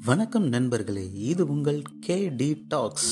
வணக்கம் நண்பர்களே இது உங்கள் கே டி டாக்ஸ்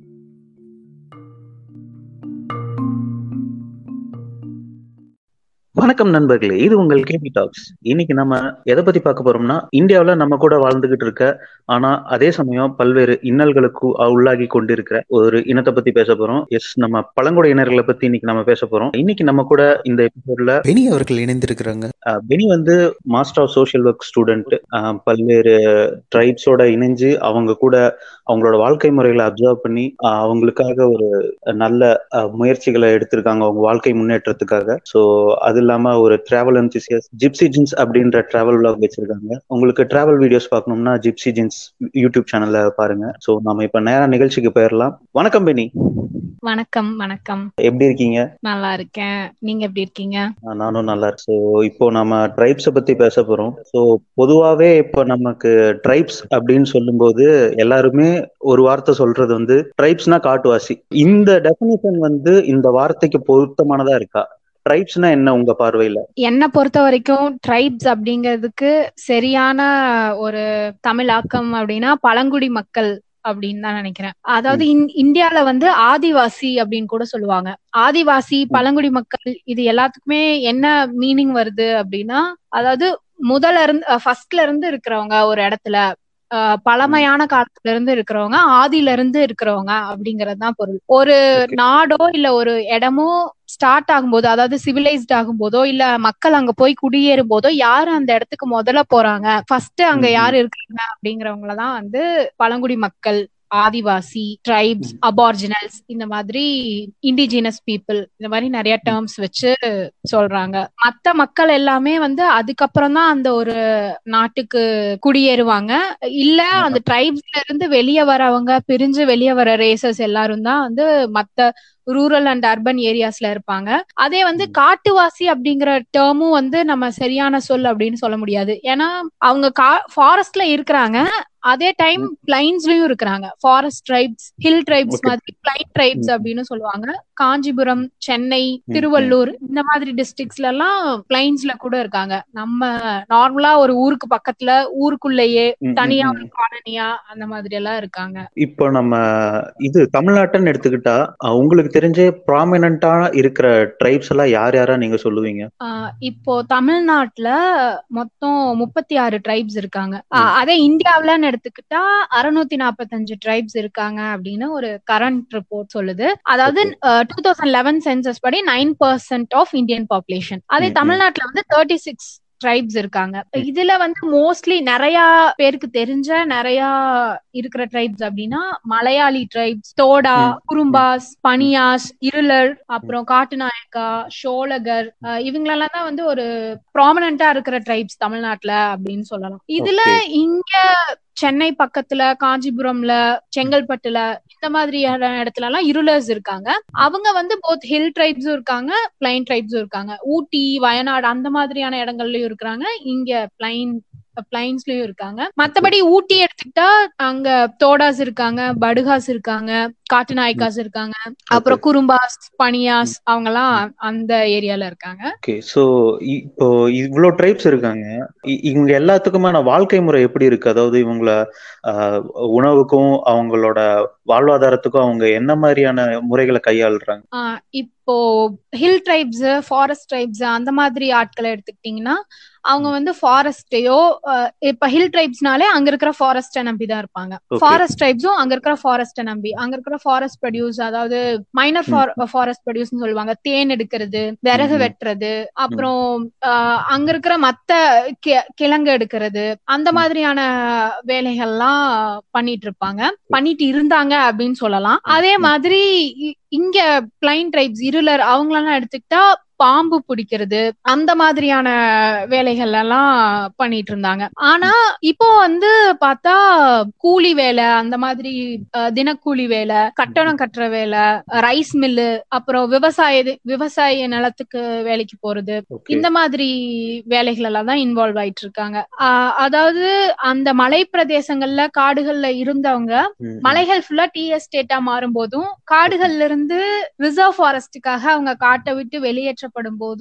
வணக்கம் நண்பர்களே இது உங்கள் கேபி டாக்ஸ் இன்னைக்கு நம்ம எதை பத்தி பார்க்க போறோம்னா இந்தியாவுல நம்ம கூட வாழ்ந்துகிட்டு இருக்க ஆனா அதே சமயம் பல்வேறு இன்னல்களுக்கு உள்ளாகி கொண்டிருக்கிற ஒரு இனத்தை பத்தி பேச போறோம் எஸ் நம்ம பழங்குடியினர்களை பத்தி இன்னைக்கு நம்ம பேச போறோம் இன்னைக்கு நம்ம கூட இந்த எபிசோட்ல பெனி அவர்கள் இணைந்திருக்கிறாங்க பெனி வந்து master of social work student பல்வேறு ட்ரைப்ஸோட இணைஞ்சு அவங்க கூட அவங்களோட வாழ்க்கை முறைகளை அப்சர்வ் பண்ணி ஆஹ் அவங்களுக்காக ஒரு நல்ல ஆஹ் முயற்சிகளை எடுத்திருக்காங்க அவங்க வாழ்க்கை முன்னேற்றத்துக்காக ஸோ அது இல்லாம ஒரு டிராவல் என்திசியஸ் ஜிப்சி ஜின்ஸ் அப்படின்ற டிராவல் vlog வச்சிருக்காங்க உங்களுக்கு டிராவல் வீடியோஸ் பார்க்கணும்னா ஜிப்சி ஜின்ஸ் யூடியூப் சேனல்ல பாருங்க ஸோ நம்ம இப்ப நேரா நிகழ்ச்சிக்கு போயிடலாம் வணக்கம் பெனி வணக்கம் வணக்கம் எப்படி இருக்கீங்க நல்லா இருக்கேன் நீங்க எப்படி இருக்கீங்க ஆஹ் நானும் நல்லா இருக்கு ஸோ இப்போ நம்ம ட்ரைப்ஸை பத்தி பேச போறோம் ஸோ பொதுவாகவே இப்போ நமக்கு ட்ரைப்ஸ் அப்படின்னு சொல்லும்போது எல்லாருமே ஒரு வார்த்தை சொல்றது வந்து ட்ரைப்ஸ்னா காட்டுவாசி இந்த டெஃபினிஷன் வந்து இந்த வார்த்தைக்கு பொருத்தமானதா இருக்கா ட்ரைப்ஸ்னா என்ன உங்க பார்வையில என்ன பொறுத்த வரைக்கும் ட்ரைப்ஸ் அப்படிங்கிறதுக்கு சரியான ஒரு தமிழாக்கம் அப்படின்னா பழங்குடி மக்கள் அப்படின்னு தான் நினைக்கிறேன் அதாவது இந்- இந்தியால வந்து ஆதிவாசி அப்படின்னு கூட சொல்லுவாங்க ஆதிவாசி பழங்குடி மக்கள் இது எல்லாத்துக்குமே என்ன மீனிங் வருது அப்படின்னா அதாவது முதல்ல இருந்து ஃபர்ஸ்ட்ல இருந்து இருக்கிறவங்க ஒரு இடத்துல அஹ், பழமையான காலத்துல இருந்து இருக்கிறவங்க ஆதியில இருந்து இருக்கிறவங்க அப்படிங்கறது தான் பொருள் ஒரு Okay. நாடோ இல்ல ஒரு இடமோ ஸ்டார்ட் ஆகும்போது அதாவது சிவிலைஸ்ட் ஆகும்போதோ இல்ல மக்கள் அங்க போய் குடியேறும் போதோ யாரு அந்த இடத்துக்கு முதல்ல போறாங்க ஃபர்ஸ்ட் அங்க ம்ம். யாரு இருக்காங்க அப்படிங்கறவங்கள தான் வந்து பழங்குடி மக்கள் ஆதிவாசி ட்ரைப்ஸ் அபார்ஜினல்ஸ் இந்த மாதிரி இண்டிஜினஸ் பீப்புள் இந்த மாதிரி நிறைய டேர்ம்ஸ் வச்சு சொல்றாங்க மத்த மக்கள் எல்லாமே வந்து அதுக்கப்புறம் தான் அந்த ஒரு நாட்டுக்கு குடியேறுவாங்க இல்ல அந்த ட்ரைப்ஸ்ல இருந்து வெளியே வரவங்க பிரிஞ்சு வெளியே வர ரேசஸ் எல்லாரும் தான் வந்து மத்த ரூரல் அண்ட் அர்பன் ஏரியாஸ்ல இருப்பாங்க அதே வந்து ம். காட்டுவாசி அப்படிங்கிற டேர்மும் வந்து நம்ம சரியான சொல் அப்படின்னு சொல்ல முடியாது ஏன்னா அவங்க கா ஃபாரஸ்ட்ல இருக்கிறாங்க அதே டைம் பிளைன்ஸ்லயும் இருக்கிறாங்க forest tribes hill tribes Okay. மாதிரி பிளைன் ட்ரைப்ஸ் ம். அப்படின்னு சொல்லுவாங்க காஞ்சிபுரம் சென்னை ம். திருவள்ளூர் இந்த மாதிரி டிஸ்ட்ரிக்ட்ஸ்ல எல்லாம் பிளைன்ஸ்ல கூட இருக்காங்க நம்ம நார்மலா ஒரு ஊருக்கு பக்கத்துல ஊருக்குள்ளேயே ம், தனியா ம், ஒரு ம். காலனியா அந்த மாதிரி எல்லாம் இருக்காங்க இப்போ நம்ம இது தமிழ்நாட்டுன்னு எடுத்துக்கிட்டா அஹ் உங்களுக்கு தெரிஞ்ச ப்ராமினண்டா இருக்கிற ட்ரைப்ஸ் எல்லாம் யார் யாரா நீங்க சொல்லுவீங்க ஆஹ் இப்போ தமிழ்நாட்டுல மொத்தம் முப்பத்தி ஆறு ட்ரைப்ஸ் இருக்காங்க ஆஹ் ம். அதே இந்தியாவுலன்னு எடுத்துக்கிட்டா அறுநூத்தி நாற்பத்தஞ்சு ட்ரைப்ஸ் இருக்காங்க அப்படின்னு ஒரு கரண்ட் ரிப்போர்ட் சொல்லுது அதாவது டூ தௌசண்ட் லெவன் சென்சஸ் படி nine percent of Indian population அதே ம், ம். தமிழ்நாட்டுல வந்து தேர்ட்டி சிக்ஸ் ட்ரைப்ஸ் இருக்காங்க ம். இதுல வந்து மோஸ்ட்லி நிறைய பேருக்கு தெரிஞ்ச நிறைய இருக்கிற ட்ரைப்ஸ் அப்படின்னா மலையாளி ட்ரைப்ஸ் தோடா ம். குறும்பாஸ் பனியாஸ் இருளர் அப்புறம் காட்டுநாயக்கா ஷோலகர் அஹ் இவங்களெல்லாம் தான் வந்து ஒரு ப்ராமினண்டா இருக்கிற ட்ரைப்ஸ் தமிழ்நாட்டுல அப்படின்னு சொல்லலாம் இதுல Okay. இங்க சென்னை பக்கத்துல காஞ்சிபுரம்ல செங்கல்பட்டுல இந்த மாதிரியான இடத்துல எல்லாம் இருளர்ஸ் இருக்காங்க அவங்க வந்து போத் ஹில் ட்ரைப்ஸும் இருக்காங்க பிளைன் ட்ரைப்ஸும் இருக்காங்க ஊட்டி வயநாடு அந்த மாதிரியான இடங்கள்லயும் இருக்கிறாங்க இங்க பிளைன் பிளைன்ஸ்லயும் இருக்காங்க மத்தபடி ஊட்டி எடுத்துக்கிட்டா அங்க தோடாஸ் இருக்காங்க படுகாஸ் இருக்காங்க காட்டுநாய்க்காஸ் இருக்காங்க அப்புறம் குறும்பாஸ் பனியாஸ் அவங்க எல்லாம் அந்த ஏரியால இருக்காங்க ஓகே ஸோ இப்போ இவ்வளோ ட்ரைப்ஸ் இருக்காங்க இ- இவங்க எல்லாத்துக்குமான வாழ்க்கை முறை எப்படி இருக்கு அதாவது இவங்கள ஆஹ், உணவுக்கும் அவங்களோட வாழ்வாதாரத்துக்கும் அவங்க என்ன மாதிரியான முறைகளை கையாளுறாங்க ஆஹ் இப்போ ஹில் ட்ரைப்ஸ் ஃபாரஸ்ட் ட்ரைப்ஸ் அந்த மாதிரி ஆட்களை எடுத்துக்கிட்டீங்கன்னா அவங்க வந்து ஃபாரஸ்டையோ இப்ப ஹில் ட்ரைப்ஸ்னாலே அங்க இருக்கிற ஃபாரஸ்ட நம்பி தான் இருப்பாங்க Okay. ஃபாரஸ்ட் ட்ரைப்ஸும் அங்க இருக்கிற ஃபாரஸ்ட நம்பி அங்க இருக்கிற ஃபாரஸ்ட் ப்ரொடியூஸ் அதாவது மைனர் ஃபாரஸ்ட் ப்ரொடியூஸ்னு சொல்லுவாங்க தேன் எடுக்கிறது விறகு ம்ம். வெட்டுறது அப்புறம் ஆஹ் அங்க இருக்கிற மத்த கி- கிழங்கு எடுக்கிறது அந்த ம். மாதிரியான வேலைகள்லாம் பண்ணிட்டு இருப்பாங்க பண்ணிட்டு இருந்தாங்க அப்படின்னு சொல்லலாம் அதே ம். மாதிரி இ- இங்க பிளைன் ட்ரைப்ஸ் இருளர் அவங்களெல்லாம் எடுத்துக்கிட்டா பாம்பு பிடிக்கிறது அந்த மாதிரியான வேலைகள் எல்லாம் பண்ணிட்டு இருந்தாங்க ஆனா இப்போ வந்து பார்த்தா கூலி வேலை அந்த மாதிரி அஹ், தினக்கூலி வேலை கட்டடம் கட்டுற வேலை ரைஸ் மில்லு அப்புறம் விவசாய விவசாய நிலத்துக்கு வேலைக்கு போறது ஓகே இந்த மாதிரி வேலைகள் எல்லாம் தான் இன்வால்வ் ஆயிட்டு இருக்காங்க ஆஹ் அதாவது அந்த மலை பிரதேசங்கள்ல காடுகள்ல இருந்தவங்க மலைகள் ஃபுல்லா டீ எஸ்டேட்டா மாறும் போதும் காடுகள்ல இருந்து ரிசர்வ் ஃபாரஸ்டுக்காக அவங்க காட்டை விட்டு வெளியேற்றப்படும் போதும்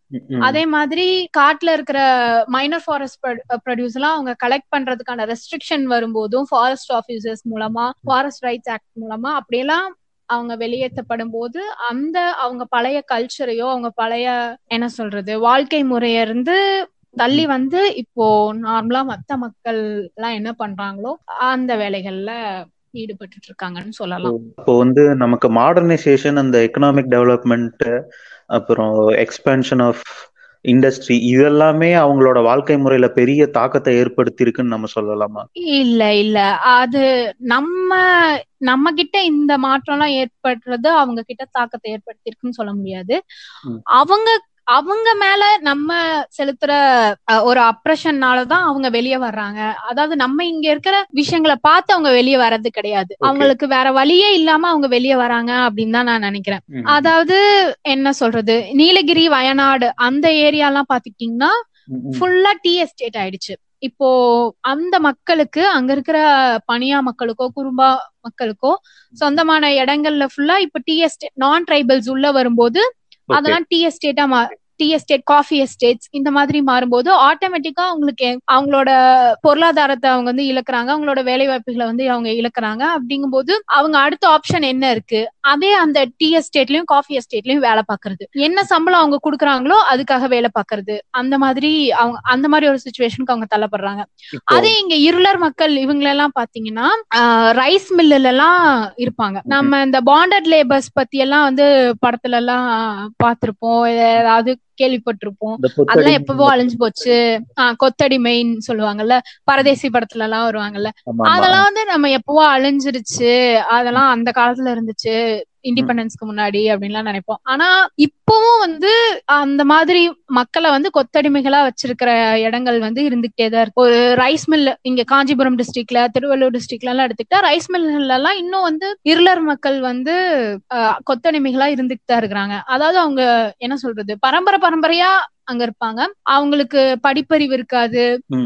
அதே மாதிரி காட்டுல இருக்கிற மைனர் ஃபாரஸ்ட் ப்ரொடியூஸ் எல்லாம் அவங்க கலெக்ட் பண்றதுக்கான ரெஸ்ட்ரிக்ஷன் வரும்போதும் ஃபாரஸ்ட் ஆபீசர்ஸ் மூலமா ஃபாரஸ்ட் ரைட்ஸ் ஆக்ட் மூலமா அப்படியெல்லாம் அவங்க வெளியேற்றப்படும் போது அந்த அவங்க பழைய கல்ச்சரையோ அவங்க பழைய என்ன சொல்றது வாழ்க்கை முறைய இருந்து தள்ளி வந்து இப்போ நார்மலா மத்த மக்கள் எல்லாம் என்ன பண்றாங்களோ அந்த வேலைகள்ல ஈடுபட்டு இருக்காங்கன்னு சொல்லலாம் இப்போ வந்து நமக்கு மாடர்னைசேஷன் அந்த எக்கனாமிக் டெவலப்மெண்ட் அப்புறம் எக்ஸ்பென்ஷன் ஆஃப் இண்டஸ்ட்ரி இதெல்லாமே அவங்களோட வாழ்க்கை முறையில பெரிய தாக்கத்தை ஏற்படுத்தி இருக்குன்னு நம்ம சொல்லலாமா இல்ல இல்ல அது நம்ம நம்ம கிட்ட இந்த மாற்றம் எல்லாம் ஏற்படுறது அவங்க கிட்ட தாக்கத்தை ஏற்படுத்தி இருக்குன்னு சொல்ல முடியாது அவங்க அவங்க மேல நம்ம செலுத்துற ஒரு அப்ரஷன்னாலதான் அவங்க வெளியே வர்றாங்க அதாவது நம்ம இங்க இருக்கிற விஷயங்களை பார்த்து அவங்க வெளியே வர்றது கிடையாது அவங்களுக்கு வேற வழியே இல்லாம அவங்க வெளியே வராங்க அப்படின்னு தான் நான் நினைக்கிறேன் அதாவது என்ன சொல்றது நீலகிரி வயநாடு அந்த ஏரியா எல்லாம் பாத்துக்கிட்டீங்கன்னா ஃபுல்லா டீ எஸ்டேட் ஆயிடுச்சு இப்போ அந்த மக்களுக்கு அங்க இருக்கிற பனியா மக்களுக்கோ குறும்பா மக்களுக்கோ சொந்தமான இடங்கள்ல ஃபுல்லா இப்ப டீ எஸ்டேட் நான் ட்ரைபல்ஸ் உள்ள வரும்போது அதெல்லாம் டீ எஸ்டேட்டா மா டீ எஸ்டேட் காஃபி எஸ்டேட்ஸ் இந்த மாதிரி மாறும்போது ஆட்டோமேட்டிக்கா அவங்களுக்கு அவங்களோட பொருளாதாரத்தை அவங்க வந்து இழக்கிறாங்க அவங்களோட வேலை வாய்ப்புகளை வந்து அவங்க இழக்கிறாங்க அப்படிங்கும்போது அவங்க அடுத்த ஆப்ஷன் என்ன இருக்கு அதே அந்த டீ எஸ்டேட்லயும் காஃபி எஸ்டேட்லயும் வேலை பாக்குறது என்ன சம்பளம் அவங்க கொடுக்குறாங்களோ அதுக்காக வேலை பாக்குறது அந்த மாதிரி அவங்க அந்த மாதிரி ஒரு சுச்சுவேஷனுக்கு அவங்க தள்ளப்படுறாங்க அதே இங்க இருளர் மக்கள் இவங்களெல்லாம் பாத்தீங்கன்னா ரைஸ் மில்லுல எல்லாம் இருப்பாங்க நம்ம இந்த பாண்டட் லேபர்ஸ் பத்தி எல்லாம் வந்து படத்துல எல்லாம் பாத்திருப்போம் ஏதாவது கேள்விப்பட்டிருப்போம் அதெல்லாம் எப்பவோ அழிஞ்சு போச்சு ஆஹ் கொத்தடிமைன்னு சொல்லுவாங்கல்ல பரதேசி படத்துல எல்லாம் வருவாங்கல்ல அதெல்லாம் வந்து நம்ம எப்பவோ அழிஞ்சிருச்சு அதெல்லாம் அந்த காலத்துல இருந்துச்சு இண்டிபெண்டன்ஸ்க்கு முன்னாடி அப்படின்லாம் நினைப்போம் ஆனா இப்பவும் வந்து அந்த மாதிரி மக்களை வந்து கொத்தடிமைகளா வச்சிருக்கிற இடங்கள் வந்து இருந்துகிட்டே தான் இருக்கு ஒரு ரைஸ் மில் இங்க காஞ்சிபுரம் டிஸ்ட்ரிக்ட்ல திருவள்ளூர் டிஸ்ட்ரிக்ட்ல எல்லாம் எடுத்துக்கிட்டா ரைஸ் மில்ல எல்லாம் இன்னும் வந்து இருளர் மக்கள் வந்து கொத்தடிமைகளா இருந்துட்டு தான் இருக்கிறாங்க அதாவது அவங்க என்ன சொல்றது பரம்பரை பரம்பரையா அங்க இருப்பாங்க அவங்களுக்கு படிப்பறிவு இருக்காது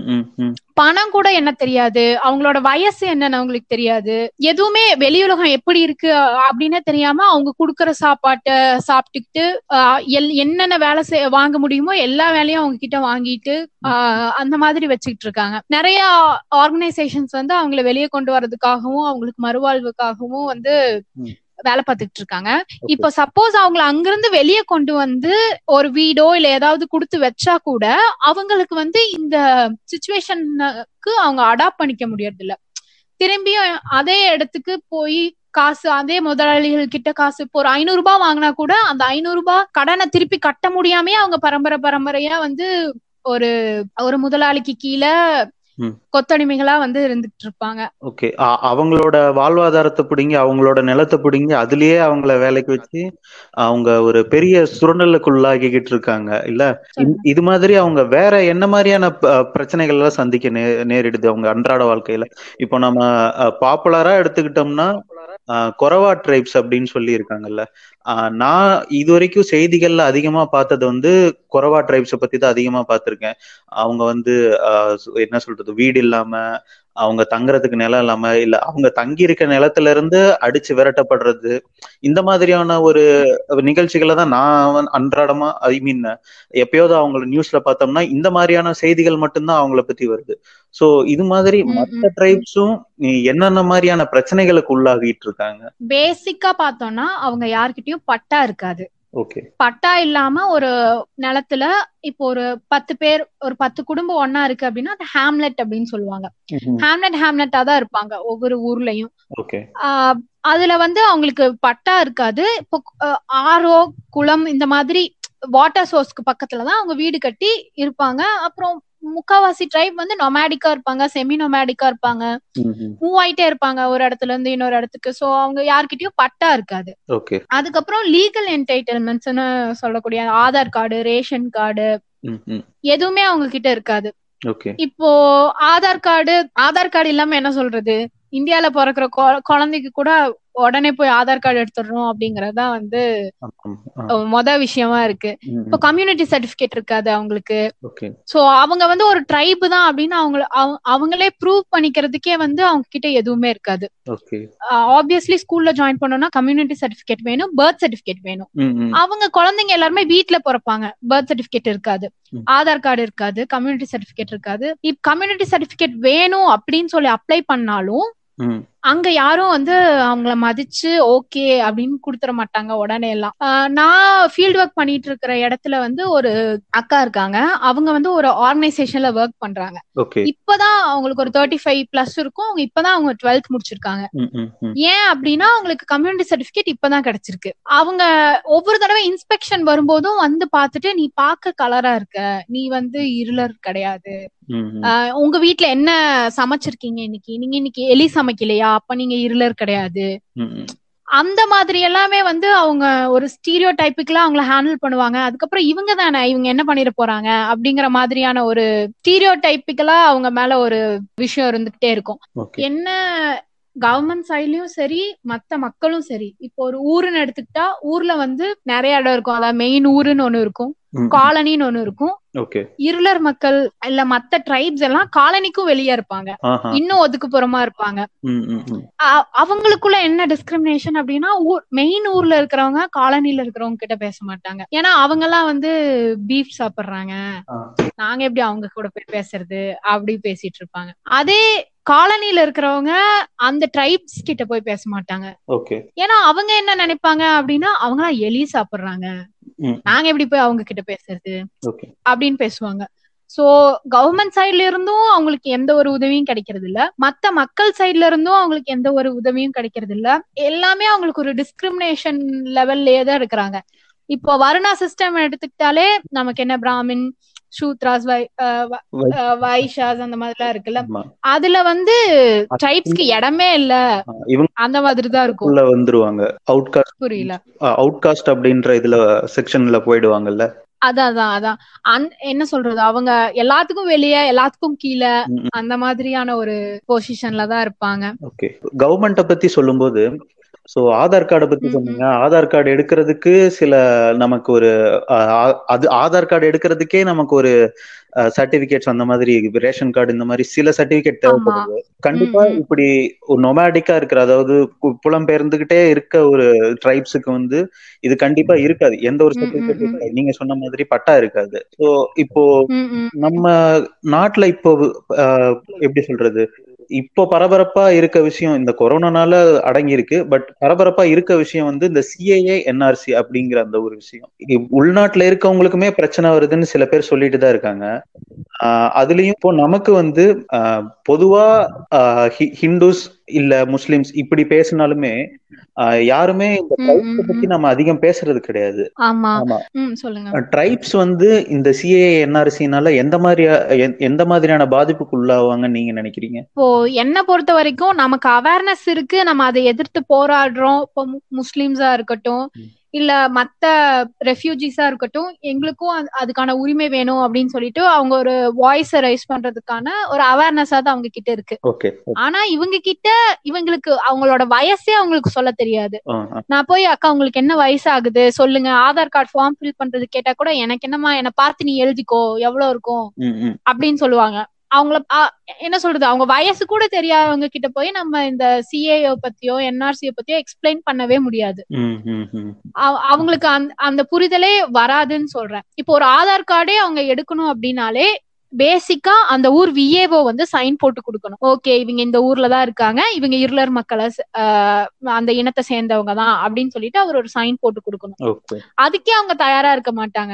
பணம் கூட என்ன தெரியாது அவங்களோட வயசு என்னன்னு அவங்களுக்கு தெரியாது எதுவுமே வெளியுலகம் எப்படி இருக்கு அப்படின்னு தெரியாம அவங்க குடுக்கற சாப்பாட்டை சாப்பிட்டுக்கிட்டு என்னென்ன வேலை செய் வாங்க முடியுமோ எல்லா வேலையும் அவங்க கிட்ட வாங்கிட்டு அந்த மாதிரி வச்சுக்கிட்டு இருக்காங்க நிறைய ஆர்கனைசேஷன்ஸ் வந்து அவங்களை வெளியே கொண்டு வர்றதுக்காகவும் அவங்களுக்கு மறுவாழ்வுக்காகவும் வந்து வேலை பார்த்துட்டு இருக்காங்க இப்போ சப்போஸ் அவங்கள அங்கிருந்து வெளியே கொண்டு வந்து ஒரு வீடோ இல்ல ஏதாவது கொடுத்து வச்சா கூட அவங்களுக்கு வந்து இந்த சுச்சுவேஷனுக்கு அவங்க அடாப்ட் பண்ணிக்க முடியறது இல்ல திரும்பியும் அதே இடத்துக்கு போய் காசு அதே முதலாளிகள் கிட்ட காசு இப்போ ஒரு ஐநூறு ரூபாய் வாங்கினா கூட அந்த ஐநூறு ரூபாய் கடனை திருப்பி கட்ட முடியாமே அவங்க பரம்பரை பரம்பரையா வந்து ஒரு ஒரு முதலாளிக்கு கீழே கொத்தடிமைகளா வந்து இருந்துட்டு இருப்பாங்க ஓகே அவங்களோட வாழ்வாதாரத்தை பிடிங்கி அவங்களோட நிலத்தை பிடிங்கி அதுலயே அவங்கள வேலைக்கு வச்சு அவங்க ஒரு பெரிய சுரண்டலுக்குள்ளாகிக்கிட்டு இருக்காங்க இல்ல இது மாதிரி அவங்க வேற என்ன மாதிரியான பிரச்சனைகள் எல்லாம் சந்திக்க நே நேரிடுது அவங்க அன்றாட வாழ்க்கையில இப்போ நம்ம பாப்புலரா எடுத்துக்கிட்டோம்னா கொரவா ட்ரைப்ஸ் அப்படின்னு சொல்லி இருக்காங்கல்ல நான் இது வரைக்கும் செய்திகள்ல அதிகமா பார்த்தது வந்து கொரவா ட்ரைப்ஸை பத்தி தான் அதிகமா பார்த்திருக்கேன் அவங்க வந்து என்ன சொல்றது வீடு இல்லாம அவங்க தங்குறதுக்கு நிலம் இல்லாம இல்ல அவங்க தங்கி இருக்க நிலத்துல இருந்து அடிச்சு விரட்டப்படுறது இந்த மாதிரியான ஒரு நிகழ்ச்சிகளை தான் நான் அன்றாடமா ஐ மீன் எப்பயாவது அவங்கள நியூஸ்ல பார்த்தோம்னா இந்த மாதிரியான செய்திகள் மட்டும்தான் அவங்கள பத்தி வருது சோ இது மாதிரி மற்ற ட்ரைப்ஸும் என்னென்ன மாதிரியான பிரச்சனைகளுக்கு உள்ளாகிட்டு இருக்காங்க பேசிக்கா பார்த்தோம்னா அவங்க யார்கிட்டயும் பட்டா இருக்காது ஓகே பட்டா இல்லாம ஒரு நிலத்துல இப்போ ஒரு பத்து பேர் ஒரு பத்து குடும்பம் ஒன்னா இருக்கு அப்படின்னா அது ஹேம்லெட் அப்படின்னு சொல்லுவாங்க ஹேம்லெட் ஹேம்லெட்டா தான் இருப்பாங்க ஒவ்வொரு ஊர்லயும் அதுல வந்து அவங்களுக்கு பட்டா இருக்காது இப்போ ஆறோ குளம் இந்த மாதிரி வாட்டர் சோர்ஸ்க்கு பக்கத்துலதான் அவங்க வீடு கட்டி இருப்பாங்க அப்புறம் முக்காவாசி ட்ரைப் வந்து நொமேடிக்கா இருப்பாங்க செமி நொமேடிக்கா இருப்பாங்க மூவ் ஆயிட்டே இருப்பாங்க ஒரு இடத்துல இருந்து இன்னொரு இடத்துக்கு சோ அவங்க யார்கிட்டயும் பட்டா இருக்காது அதுக்கப்புறம் லீகல் என்டைட்டில்மெண்ட்ஸ்னு சொல்லக்கூடிய ஆதார் கார்டு ரேஷன் கார்டு எதுவுமே அவங்க கிட்ட இருக்காது இப்போ ஆதார் கார்டு ஆதார் கார்டு இல்லாம என்ன சொல்றது இந்தியால பிறக்கிற குழந்தைக்கு கூட உடனே போய் ஆதார் கார்டு எடுத்துடணும் அப்படிங்கறதுதான் வந்து ஆமாம். ஆ. அஹ், மொத விஷயமா இருக்கு ம், இப்போ ம். கம்யூனிட்டி சர்டிபிகேட் இருக்காது அவங்களுக்கு ஓகே சோ அவங்க வந்து ஒரு ட்ரைப் தான் அப்படின்னு அவங்க அவங்க- அவங்களே ப்ரூவ் பண்ணிக்கிறதுக்கே வந்து அவங்க கிட்ட எதுவுமே இருக்காது ஓகே ஆப்வியஸ்லி ஸ்கூல்ல ஜாயின் பண்ணோம்னா கம்யூனிட்டி சர்டிபிகேட் வேணும் பர்த் சர்டிபிகேட் வேணும் ம், ம். அவங்க குழந்தைங்க எல்லாருமே வீட்ல பிறப்பாங்க பர்த் சர்டிபிகேட் இருக்காது ம். ஆதார் கார்டு இருக்காது கம்யூனிட்டி சர்டிபிகேட் இருக்காது இப்ப கம்யூனிட்டி சர்டிபிகேட் வேணும் அப்படின்னு சொல்லி அப்ளை பண்ணாலும் ம். அங்க யாரும் வந்து அவங்கள மதிச்சு ஓகே அப்படின்னு கொடுத்துட மாட்டாங்க உடனே எல்லாம் ஆஹ் நான் ஃபீல்ட் ஒர்க் பண்ணிட்டு இருக்கிற இடத்துல வந்து ஒரு அக்கா இருக்காங்க அவங்க வந்து ஒரு ஆர்கனைசேஷன்ல ஒர்க் பண்றாங்க ஓகே இப்பதான் அவங்களுக்கு ஒரு தேர்ட்டி ஃபைவ் பிளஸ் இருக்கும் அவங்க இப்பதான் அவங்க டுவெல்த் முடிச்சிருக்காங்க ம், ம், ம். ஏன் அப்படின்னா அவங்களுக்கு கம்யூனிட்டி சர்டிபிகேட் இப்பதான் கிடைச்சிருக்கு அவங்க ஒவ்வொரு தடவை இன்ஸ்பெக்ஷன் வரும்போதும் வந்து பார்த்துட்டு நீ பார்க்க கலரா இருக்க நீ வந்து இருளர் கிடையாது ம், ம். ஆஹ் உங்க வீட்ல என்ன சமைச்சிருக்கீங்க இன்னைக்கு நீங்க இன்னைக்கு எலி சமைக்கலையா அப்ப நீங்க இருளர் கிடையாது ம், ம். அந்த மாதிரி எல்லாமே வந்து அவங்க ஒரு ஸ்டீரியோ டைப்புக்கெல்லாம் அவங்கள ஹேண்டில் பண்ணுவாங்க அதுக்கப்புறம் இவங்க தானே இவங்க என்ன பண்ணிட போறாங்க அப்படிங்கிற மாதிரியான ஒரு ஸ்டீரியோ டைப்பிக்கலா அவங்க மேல ஒரு விஷயம் இருந்துகிட்டே இருக்கும் ஓகே என்ன கவர்மெண்ட் சைட்லயும் சரி மத்த மக்களும் சரி இப்போ ஒரு ஊருன்னு எடுத்துக்கிட்டா ஊர்ல வந்து நிறைய இடம் இருக்கும் அதாவது மெயின் ஊருன்னு ஒண்ணு இருக்கும் ம், ம். காலனின்னு ஒண்ணு இருக்கும் ஓகே இருளர் மக்கள் இல்ல மத்த ட்ரைப்ஸ் எல்லாம் காலனிக்கும் வெளியே இருப்பாங்க ஆஹா. இன்னும் ஒதுக்குப்புறமா இருப்பாங்க ம், ம், ம். அ- அவங்களுக்குள்ள என்ன டிஸ்கிரிமினேஷன் அப்படின்னா மெயின் ஊர்ல இருக்கிறவங்க காலனில இருக்கிறவங்க கிட்ட பேச மாட்டாங்க ஏன்னா அவங்க எல்லாம் வந்து பீஃப் சாப்பிடுறாங்க ஆ. நாங்க எப்படி அவங்க கூட போய் பேசுறது அப்படி பேசிட்டு இருப்பாங்க அதே காலனில இருக்கிறவங்க அந்த ட்ரைப்ஸ் கிட்ட போய் பேச மாட்டாங்க ஓகே ஏன்னா அவங்க என்ன நினைப்பாங்க அப்படின்னா அவங்க எல்லாம் எலி சாப்பிடுறாங்க ம். நாங்க எப்படி போய் அவங்க கிட்ட பேசுறது ஓகே அப்படின்னு பேசுவாங்க சோ கவர்மெண்ட் சைட்ல இருந்தும் அவங்களுக்கு எந்த ஒரு உதவியும் கிடைக்கிறது இல்ல மத்த மக்கள் சைட்ல இருந்தும் அவங்களுக்கு எந்த ஒரு உதவியும் கிடைக்கிறது இல்ல எல்லாமே அவங்களுக்கு ஒரு டிஸ்கிரிமினேஷன் லெவல்லயே தான் இருக்கிறாங்க இப்போ வருணா சிஸ்டம் எடுத்துக்கிட்டாலே நமக்கு என்ன பிராமின் சூத்ராஸ் வை அஹ் வ- வை- அஹ் வைஷாஸ் அந்த மாதிரி எல்லாம் இருக்குல்ல ஆமா. அதுல வந்து ட்ரைப்ஸ்க்கு இடமே இல்ல ஆ, இவங்க அந்த மாதிரி தான் இருக்கும் உள்ள வந்துருவாங்க அவுட்காஸ்ட் புரியல அவுட்காஸ்ட் அப்படின்ற இதுல செக்ஷன்ல போயிடுவாங்கல்ல அதான் அதான் அதான் அந்- என்ன சொல்றது அவங்க எல்லாத்துக்கும் வெளியே எல்லாத்துக்கும் கீழே ம், ம். அந்த மாதிரியான ஒரு பொசிஷன்ல தான் இருப்பாங்க ஓகே கவர்மெண்ட்டை பத்தி சொல்லும்போது சோ ஆதார் கார்டை பத்தி ம், சொன்னீங்க ஆதார் கார்டு எடுக்கிறதுக்கு சில நமக்கு ஒரு அஹ், ஆ- அது ஆதார் கார்டு எடுக்கிறதுக்கே நமக்கு ஒரு சர்டிபிகேட்ஸ் அந்த மாதிரி ரேஷன் கார்டு இந்த மாதிரி சில சர்டிபிகேட் ஆமா தேவைப்படுது கண்டிப்பா ம், ம். இப்படி ஒரு நொமேடிக்கா இருக்கிற அதாவது கு- புலம்பெயர்ந்துகிட்டே இருக்க ஒரு ட்ரைப்ஸுக்கு வந்து இது கண்டிப்பா இருக்காது எந்த ஒரு ம், ம், சர்டிபிகேட் ம். இருக்காது நீங்க சொன்ன மாதிரி பட்டா இருக்காது சோ இப்போ ம், ம். நம்ம நாட்டுல இப்போ அஹ், எப்படி சொல்றது இப்போ பரபரப்பா இருக்க விஷயம் இந்த கொரோனானால அடங்கி இருக்கு பட் பரபரப்பா இருக்க விஷயம் வந்து இந்த சிஏஏ என்ஆர்சி அப்படிங்கிற அந்த ஒரு விஷயம் இ- உள்நாட்டுல இருக்கவங்களுக்குமே பிரச்சனை வருதுன்னு சில பேர் சொல்லிட்டு தான் இருக்காங்க ஆஹ் அதுலயும் இப்போ நமக்கு வந்து ஆஹ் பொதுவா ஆஹ் ஹி- ஹிந்துஸ் இல்ல முஸ்லிம்ஸ் இப்படி பேசினாலுமே ஆஹ் யாருமே இந்த ம், ட்ரைப்ஸ் ம், பத்தி ம். நம்ம அதிகம் பேசுறது கிடையாது ஆமா ஆமா ம் சொல்லுங்க ட்ரைப்ஸ் வந்து இந்த சிஏஏ என்ஆர்சினால எந்த மாதிரி எந்த மாதிரியான பாதிப்புக்கு உள்ளாவாங்கன்னு நீங்க நினைக்கிறீங்க இப்போ என்ன பொறுத்த வரைக்கும் நமக்கு அவேர்னஸ் இருக்கு நம்ம அதை எதிர்த்து போராடுறோம் இப்போ மு- முஸ்லிம்ஸா இருக்கட்டும் ம். இல்ல மத்த ரெஃப்யூஜிஸா இருக்கட்டும் எங்களுக்கும் அது- அதுக்கான உரிமை வேணும் அப்படின்னு சொல்லிட்டு அவங்க ஒரு வாய்ஸ ரைஸ் பண்றதுக்கான ஒரு அவேர்னஸா தான் அவங்க கிட்ட இருக்கு ஓகே ஆனா இவங்க கிட்ட இவங்களுக்கு அவங்களோட வயசே அவங்களுக்கு சொல்ல தெரியாது நான் போய் அக்கா உங்களுக்கு என்ன வயசு ஆகுது சொல்லுங்க ஆதார் கார்டு ஃபார்ம் ஃபில் பண்றது கேட்டா கூட எனக்கு என்னமா என்ன பார்த்து நீ எழுதிக்கோ எவ்வளவு இருக்கும் அப்படின்னு சொல்லுவாங்க அவங்கள ஆ, என்ன சொல்றது அவங்க வயசு கூட தெரியாதவங்க கிட்ட போய் நம்ம இந்த சிஏஓ பத்தியோ என்ஆர்சிஓ பத்தியோ எக்ஸ்பிளைன் பண்ணவே முடியாது அவ- அவங்களுக்கு அந்த அந்த புரிதலே வராதுன்னு சொல்றேன் இப்போ ஒரு ஆதார் கார்டே அவங்க எடுக்கணும் அப்படின்னாலே பேசிக்கா அந்த ஊர் விஏஓ வந்து சைன் போட்டு கொடுக்கணும் ஓகே இவங்க இந்த ஊர்ல தான் இருக்காங்க இவங்க இருளர் மக்களை ச- ஆஹ் அந்த இனத்தை சேர்ந்தவங்க தான் அப்படின்னு சொல்லிட்டு அவர் ஒரு சைன் போட்டு கொடுக்கணும் ஓகே அதுக்கே அவங்க தயாரா இருக்க மாட்டாங்க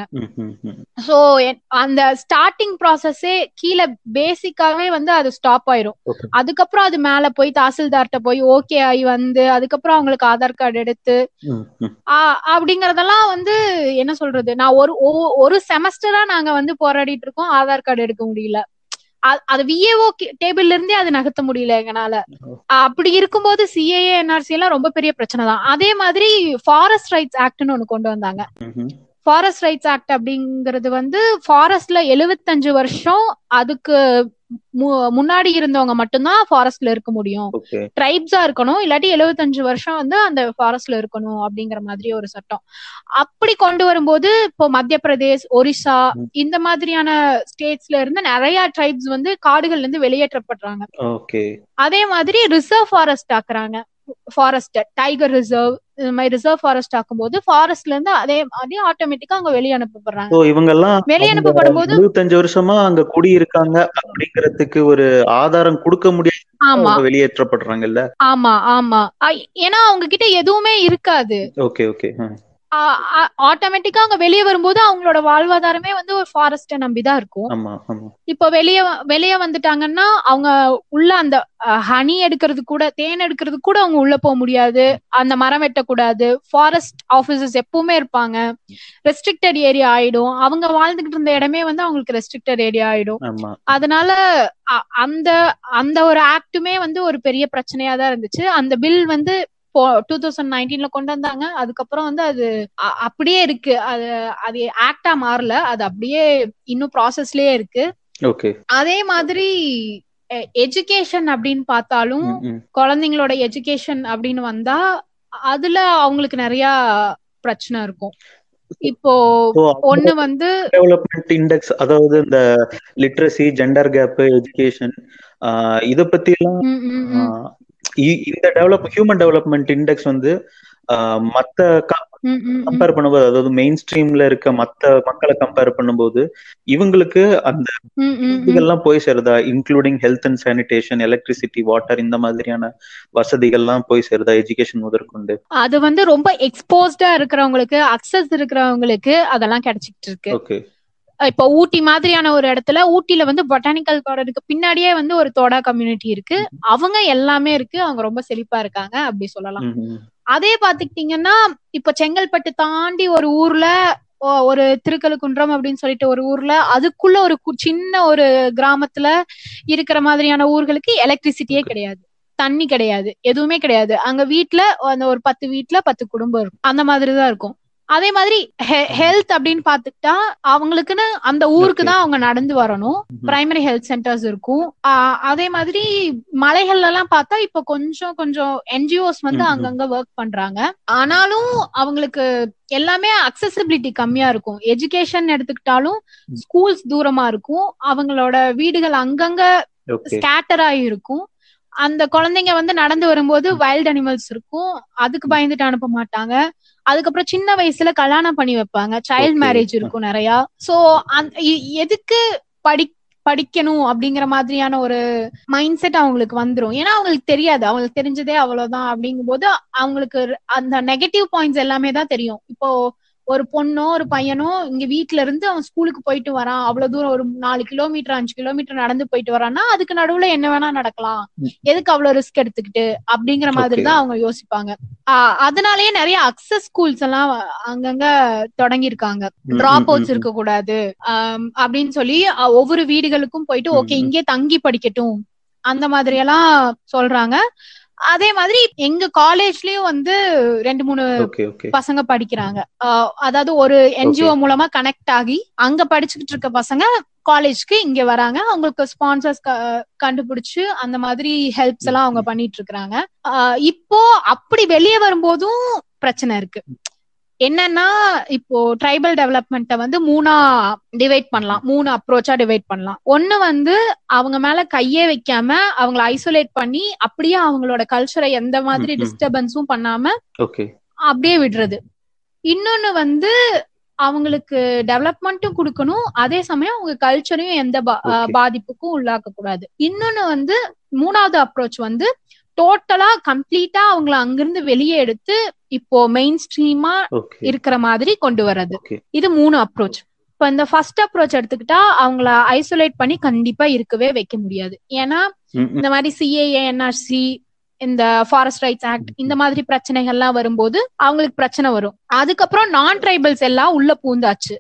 சோ அந்த ஸ்டார்டிங் ப்ராசஸே கீழே பேசிக்காவே வந்து அது ஸ்டாப் ஆயிரும் Okay. அதுக்கப்புறம் அது மேல போய் தாசில்தார்ட்ட போய் ஓகே ஆகி வந்து அதுக்கப்புறம் அவங்களுக்கு ஆதார் கார்டு எடுத்து ஆ, அப்படிங்கறதெல்லாம் வந்து என்ன சொல்றது நான் ஒரு ஒ- ஒரு செமஸ்டரா நாங்க வந்து போராடிட்டு இருக்கோம் ஆதார் கார்டு எடுக்க முடியல அ- அது விஏஓ டேபிள்ல இருந்தே அது நகர்த்த முடியல எங்கனால அப்படி இருக்கும்போது சிஏஏ என்ஆர்சி எல்லாம் ரொம்ப பெரிய பிரச்சனை தான் அதே மாதிரி ஃபாரஸ்ட் ரைட்ஸ் ஆக்ட்னு ஒண்ணு கொண்டு வந்தாங்க ஃபாரஸ்ட் ரைட்ஸ் ஆக்ட் அப்படிங்கிறது வந்து ஃபாரஸ்ட்ல எழுவத்தஞ்சு வருஷம் அதுக்கு மு- முன்னாடி இருந்தவங்க மட்டும்தான் ஃபாரஸ்ட்ல இருக்க முடியும் ஓகே ட்ரைப்ஸா இருக்கணும் இல்லாட்டி எழுவத்தஞ்சு வருஷம் வந்து அந்த ஃபாரஸ்ட்ல இருக்கணும் அப்படிங்கிற மாதிரி ஒரு சட்டம் அப்படி கொண்டு வரும்போது இப்போ மத்திய பிரதேஷ் ஒரிசா ம். இந்த மாதிரியான ஸ்டேட்ஸ்ல இருந்து நிறைய ட்ரைப்ஸ் வந்து காடுகள்ல இருந்து வெளியேற்றப்படுறாங்க ஓகே அதே மாதிரி ரிசர்வ் ஃபாரஸ்ட் ஆக்குறாங்க ஃபாரஸ்ட் டைகர் ரிசர்வ் இந்த மாதிரி ரிசர்வ் ஃபாரஸ்ட் ஆக்கும்போது ஃபாரஸ்ட்ல இருந்து அதே அதே ஆட்டோமேட்டிக்கா அங்க வெளியே அனுப்பப்படுறாங்க சோ இவங்க எல்லாம் வெளியே அனுப்பப்படும் போது எழுபத்தஞ்சு வருஷமா அங்க குடியிருக்காங்க அப்படிங்கறதுக்கு ஒரு ஆதாரம் கொடுக்க முடியாத ஆமா அவங்க வெளியேற்றப்படுறாங்கல்ல ஆமா ஆமா ஐ- ஏன்னா அவங்க கிட்ட எதுவுமே இருக்காது ஓகே ஓகே ஆட்டோமேட்டிக்கா அவங்க வெளியே வரும்போது அவங்களோட வாழ்வாதாரமே வந்து ஒரு ஃபாரஸ்ட நம்பிதான் இருக்கும் ஆமா ஆமா இப்போ வெளியே வெளியே வந்துட்டாங்கன்னா அவங்க உள்ள அந்த ஹனி எடுக்கிறது கூட தேன் எடுக்கிறது கூட அவங்க உள்ள போக முடியாது அந்த மரம் வெட்டக்கூடாது ஃபாரஸ்ட் ஆபீசர்ஸ் எப்பவுமே இருப்பாங்க ரெஸ்ட்ரிக்டட் ஏரியா ஆயிடும் அவங்க வாழ்ந்துகிட்டு இருந்த இடமே வந்து அவங்களுக்கு ரெஸ்ட்ரிக்டட் ஏரியா ஆயிடும் ஆமா அதனால அ- அந்த அந்த ஒரு ஆக்டுமே வந்து ஒரு பெரிய பிரச்சனையா தான் இருந்துச்சு அந்த பில் வந்து டூ தௌசண்ட் நைன்டீன்ல கொண்டு வந்தாங்க அதுக்கப்புறம் வந்து அது அ- அப்படியே இருக்கு அது அது ஆக்டா மாறல அது அப்படியே இன்னும் ப்ராசஸ்லயே இருக்கு ஓகே அதே மாதிரி எஜுகேஷன் அப்படின்னு பார்த்தாலும் குழந்தைங்களோட எஜுகேஷன் அப்படின்னு வந்தா அதுல அவங்களுக்கு நிறைய பிரச்சனை இருக்கும் இப்போ ஒண்ணு வந்து டெவலப்மெண்ட் இண்டெக்ஸ் அதாவது இந்த லிட்ரஸி ஜெண்டர் கேப் எஜுகேஷன் இத பத்தி எல்லாம் ம், ம், ம். ஆஹ் இ- இந்த டெவலப் ஹியூமன் டெவலப்மெண்ட் இண்டெக்ஸ் வந்து ஆஹ் மத்த ம், ம், ம். கம்பேர் பண்ணும்போது அதாவது மெயின் ஸ்ட்ரீம்ல இருக்க மத்த மக்களை கம்பேர் பண்ணும்போது இவங்களுக்கு அந்த ம், ம், ம். இதெல்லாம் போய் சேருதா including health and sanitation electricity water இந்த மாதிரியான வசதிகள்லாம் போய் சேருதா எஜுகேஷன் முதற்கொண்டு அது வந்து ரொம்ப எக்ஸ்போஸ்டா இருக்கிறவங்களுக்கு அக்சஸ் இருக்கிறவங்களுக்கு அதெல்லாம் கிடைச்சிட்டு இருக்கு ஓகே இப்போ ஊட்டி மாதிரியான ஒரு இடத்துல ஊட்டில வந்து பொட்டானிக்கல் கார்டனுக்கு பின்னாடியே வந்து ஒரு தோடா கம்யூனிட்டி இருக்கு அவங்க எல்லாமே இருக்கு அவங்க ரொம்ப செழிப்பா இருக்காங்க அப்படி சொல்லலாம் அதே பாத்துக்கிட்டீங்கன்னா இப்ப செங்கல்பட்டு தாண்டி ஒரு ஊர்ல ஒ- ஒரு திருக்கழுக்குன்றம் அப்படின்னு சொல்லிட்டு ஒரு ஊர்ல அதுக்குள்ள ஒரு கு- சின்ன ஒரு கிராமத்துல இருக்கிற மாதிரியான ஊர்களுக்கு எலக்ட்ரிசிட்டியே கிடையாது தண்ணி கிடையாது எதுவுமே கிடையாது அங்க வீட்ல அந்த ஒரு பத்து வீட்ல பத்து குடும்பம் இருக்கும் அந்த மாதிரிதான் இருக்கும் அதே மாதிரி ஹெல்த் அப்படின்னு பாத்துக்கிட்டா அவங்களுக்குன்னு அந்த ஊருக்கு Okay. தான் அவங்க நடந்து வரணும் பிரைமரி ஹெல்த் சென்டர்ஸ் இருக்கும் ஆஹ் அதே மாதிரி மலைகள்ல எல்லாம் பார்த்தா இப்ப கொஞ்சம் கொஞ்சம் என்ஜிஓஸ் வந்து ம், ம். அங்கங்க ஒர்க் பண்றாங்க ஆனாலும் அவங்களுக்கு எல்லாமே அக்சசிபிலிட்டி கம்மியா இருக்கும் எஜுகேஷன் எடுத்துக்கிட்டாலும் ம். ஸ்கூல்ஸ் தூரமா இருக்கும் அவங்களோட வீடுகள் அங்கங்க ஓகே ஸ்கேட்டர் ஆகி இருக்கும் அந்த குழந்தைங்க வந்து நடந்து வரும்போது வைல்ட் அனிமல்ஸ் இருக்கும் அதுக்கு பயந்துட்டு அனுப்ப மாட்டாங்க அதுக்கப்புறம் சின்ன வயசுல கல்யாணம் பண்ணி வைப்பாங்க சைல்ட் Okay. மேரேஜ் இருக்கும் நிறைய சோ எதுக்கு படி படிக்கணும் அப்படிங்கிற மாதிரியான ஒரு மைண்ட் செட் அவங்களுக்கு வந்துரும் ஏன்னா அவங்களுக்கு தெரியாது அவங்களுக்கு தெரிஞ்சதே அவ்வளவுதான் அப்படிங்கும்போது அவங்களுக்கு அந்த நெகட்டிவ் பாயிண்ட்ஸ் எல்லாமே தான் தெரியும் இப்போ ஒரு பொண்ணோ ஒரு பையனோ இங்க வீட்ல இருந்து அவன் ஸ்கூலுக்கு போயிட்டு வரான் அவ்வளவு தூரம் ஒரு நாலு கிலோமீட்டர் அஞ்சு கிலோமீட்டர் நடந்து போயிட்டு வரான்னா அதுக்கு நடுவுல என்ன வேணா நடக்கலாம் ம். எதுக்கு அவ்வளவு ரிஸ்க் எடுத்துக்கிட்டு அப்படிங்கிற மாதிரி Okay. தான் அவங்க யோசிப்பாங்க ஆஹ் அதனாலயே நிறைய அக்சஸ் ஸ்கூல்ஸ் எல்லாம் அங்கங்க தொடங்கி இருக்காங்க டிராப் அவுட்ஸ் இருக்க கூடாது ஆம், அப்படின்னு சொல்லி அஹ், ஒவ்வொரு வீடுகளுக்கும் போயிட்டு ம், ஓகே ம். இங்கே தங்கி படிக்கட்டும் அந்த மாதிரி எல்லாம் சொல்றாங்க அதே மாதிரி எங்க காலேஜ்லயும் வந்து ரெண்டு மூணு ஓகே ஓகே பசங்க படிக்கிறாங்க ஆஹ் அதாவது ஒரு என்ஜிஓ மூலமா கனெக்ட் ஆகி அங்க படிச்சுக்கிட்டு இருக்க பசங்க காலேஜ்க்கு இங்க வராங்க அவங்களுக்கு ஸ்பான்சர்ஸ் கண்டுபிடிச்சு அந்த மாதிரி ஹெல்ப்ஸ் எல்லாம் அவங்க பண்ணிட்டு இருக்காங்க இப்போ அப்படி வெளியே வரும்போதும் பிரச்சனை இருக்கு என்னன்னா இப்போ ட்ரைபல் டெவலப்மெண்ட்டை வந்து மூணா டிவைட் பண்ணலாம் மூணு அப்ரோச்சா டிவைட் பண்ணலாம் ஒண்ணு வந்து அவங்க மேல கையே வைக்காம அவங்கள ஐசோலேட் பண்ணி அப்படியே அவங்களோட கல்ச்சரை எந்த மாதிரி ம், ம். டிஸ்டர்பன்ஸும் பண்ணாம ஓகே அப்படியே விடுறது இன்னொன்னு வந்து அவங்களுக்கு டெவலப்மெண்ட்டும் கொடுக்கணும் அதே சமயம் அவங்க கல்ச்சரையும் எந்த பா- Okay. அஹ் பாதிப்புக்கும் உள்ளாக்க கூடாது இன்னொன்னு வந்து மூணாவது அப்ரோச் வந்து டோட்டலா கம்ப்ளீட்டா அவங்கள அங்கிருந்து வெளியே எடுத்து இப்போ மெயின் ஸ்ட்ரீமா ஓகே இருக்கிற மாதிரி கொண்டு வர்றது ஓகே இது மூணு அப்ரோச் இப்ப இந்த ஃபர்ஸ்ட் அப்ரோச் எடுத்துக்கிட்டா அவங்கள ஐசோலேட் பண்ணி கண்டிப்பா இருக்கவே வைக்க முடியாது ஏன்னா இந்த மாதிரி சிஏஏ என்ஆர்சி இந்த ஃபாரஸ்ட் ரைட்ஸ் ஆக்ட் இந்த மாதிரி பிரச்சனைகள்லாம் வரும்போது அவங்களுக்கு பிரச்சனை வரும் அதுக்கப்புறம் நான் ட்ரைபல்ஸ் எல்லாம் உள்ள பூந்தாச்சு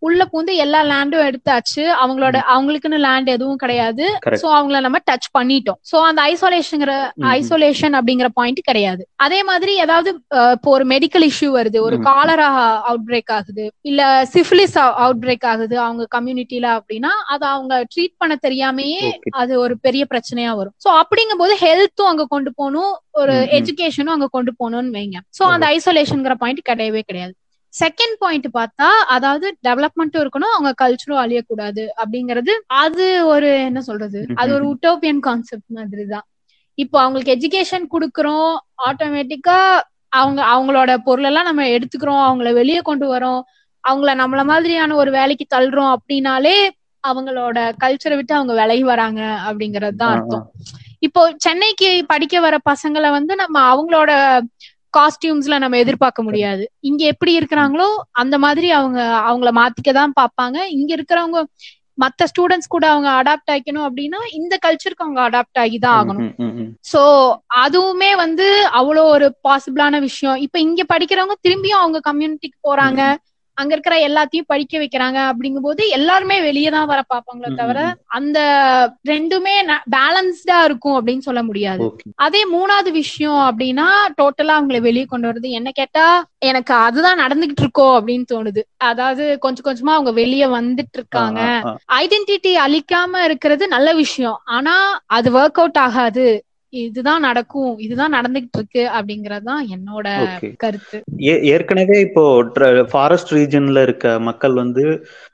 உள்ள பூந்து எல்லா லேண்டும் எடுத்தாச்சு அவங்களோட அவங்களுக்குன்னு லேண்ட் எதுவும் கிடையாது Correct. சோ அவங்கள நம்ம டச் பண்ணிட்டோம் சோ அந்த ஐசோலேஷன்ங்கிற ம்ஹும். ஐசோலேஷன் அப்படிங்கிற பாயிண்ட் கிடையாது அதே மாதிரி ஏதாவது அஹ், இப்போ ஒரு மெடிக்கல் இஷ்யூ வருது ஒரு ம். காலரா அவுட் பிரேக் ஆகுது இல்ல சிஃபிலிஸ் அவுட் பிரேக் ஆகுது அவங்க கம்யூனிட்டில அப்படின்னா அதை அவங்க ட்ரீட் பண்ண தெரியாமயே Okay. அது ஒரு பெரிய பிரச்சனையா வரும் சோ அப்படிங்கும்போது ஹெல்த்தும் அங்க கொண்டு போகணும் ஒரு ம், ம். எஜுகேஷனும் அங்க கொண்டு போகணும்னு வைங்க சோ அந்த ஐசோலேஷன்ங்கிற பாயிண்ட் கிடையவே கிடையாது செகண்ட் பாயிண்ட் பார்த்தா அதாவது டெவலப்மெண்ட்டும் இருக்கணும் அவங்க கல்ச்சரும் அழியக்கூடாது அப்படிங்கிறது அது ஒரு என்ன சொல்றது அது ஒரு உட்டோப்பியன் கான்செப்ட் மாதிரி தான் இப்போ அவங்களுக்கு எஜுகேஷன் கொடுக்குறோம் ஆட்டோமேட்டிக்கா அவங்க அவங்களோட பொருள் எல்லாம் நம்ம எடுத்துக்கிறோம் அவங்கள வெளியே கொண்டு வரோம் அவங்கள நம்மள மாதிரியான ஒரு வேலைக்கு தள்ளுறோம் அப்படின்னாலே அவங்களோட கல்ச்சரை விட்டு அவங்க விலகி வராங்க அப்படிங்கிறது தான் ஆ, அர்த்தம் இப்போ சென்னைக்கு படிக்க வர பசங்களை வந்து நம்ம அவங்களோட காஸ்டியூம்ஸ்ல நம்ம எதிர்பார்க்க முடியாது இங்க எப்படி இருக்கிறாங்களோ அந்த மாதிரி அவங்க அவங்கள மாத்திக்க தான் பார்ப்பாங்க இங்க இருக்கிறவங்க மத்த ஸ்டூடெண்ட்ஸ் கூட அவங்க அடாப்ட் ஆகிக்கணும் அப்படின்னா இந்த கல்ச்சருக்கு அவங்க அடாப்ட் ஆகி தான் ஆகணும் ம், ம், ம். சோ அதுவுமே வந்து அவ்வளோ ஒரு பாசிபிளான விஷயம் இப்ப இங்க படிக்கிறவங்க திரும்பியும் அவங்க கம்யூனிட்டிக்கு போறாங்க அங்க இருக்கிற எல்லாத்தையும் படிக்க வைக்கிறாங்க அப்படிங்கும்போது எல்லாருமே வெளியே தான் வர பார்ப்பாங்களே ம், தவிர ம், அந்த ரெண்டுமே பேலன்ஸ்டா இருக்கும் அப்படின்னு சொல்ல முடியாது Okay. அதே மூணாவது விஷயம் அப்படின்னா டோட்டலா அவங்கள வெளியே கொண்டு வருது என்ன கேட்டா எனக்கு அதுதான் நடந்துகிட்டு இருக்கோ அப்படின்னு தோணுது அதாவது கொஞ்சம் கொஞ்சமா அவங்க வெளியே வந்துட்டு ஆ, இருக்காங்க ஆ, ஆ. ஐடென்டிட்டி அழிக்காம இருக்கிறது நல்ல விஷயம் ஆனா அது ஒர்க் அவுட் ஆகாது இதுதான் நடக்கும் இதுதான் நடந்துகிட்டு இருக்கு அப்படிங்கறது தான் என்னோட Okay. கருத்து ஏ- ஏற்கனவே இப்போ ஃபாரஸ்ட் ரீஜன்ல இருக்க மக்கள் வந்து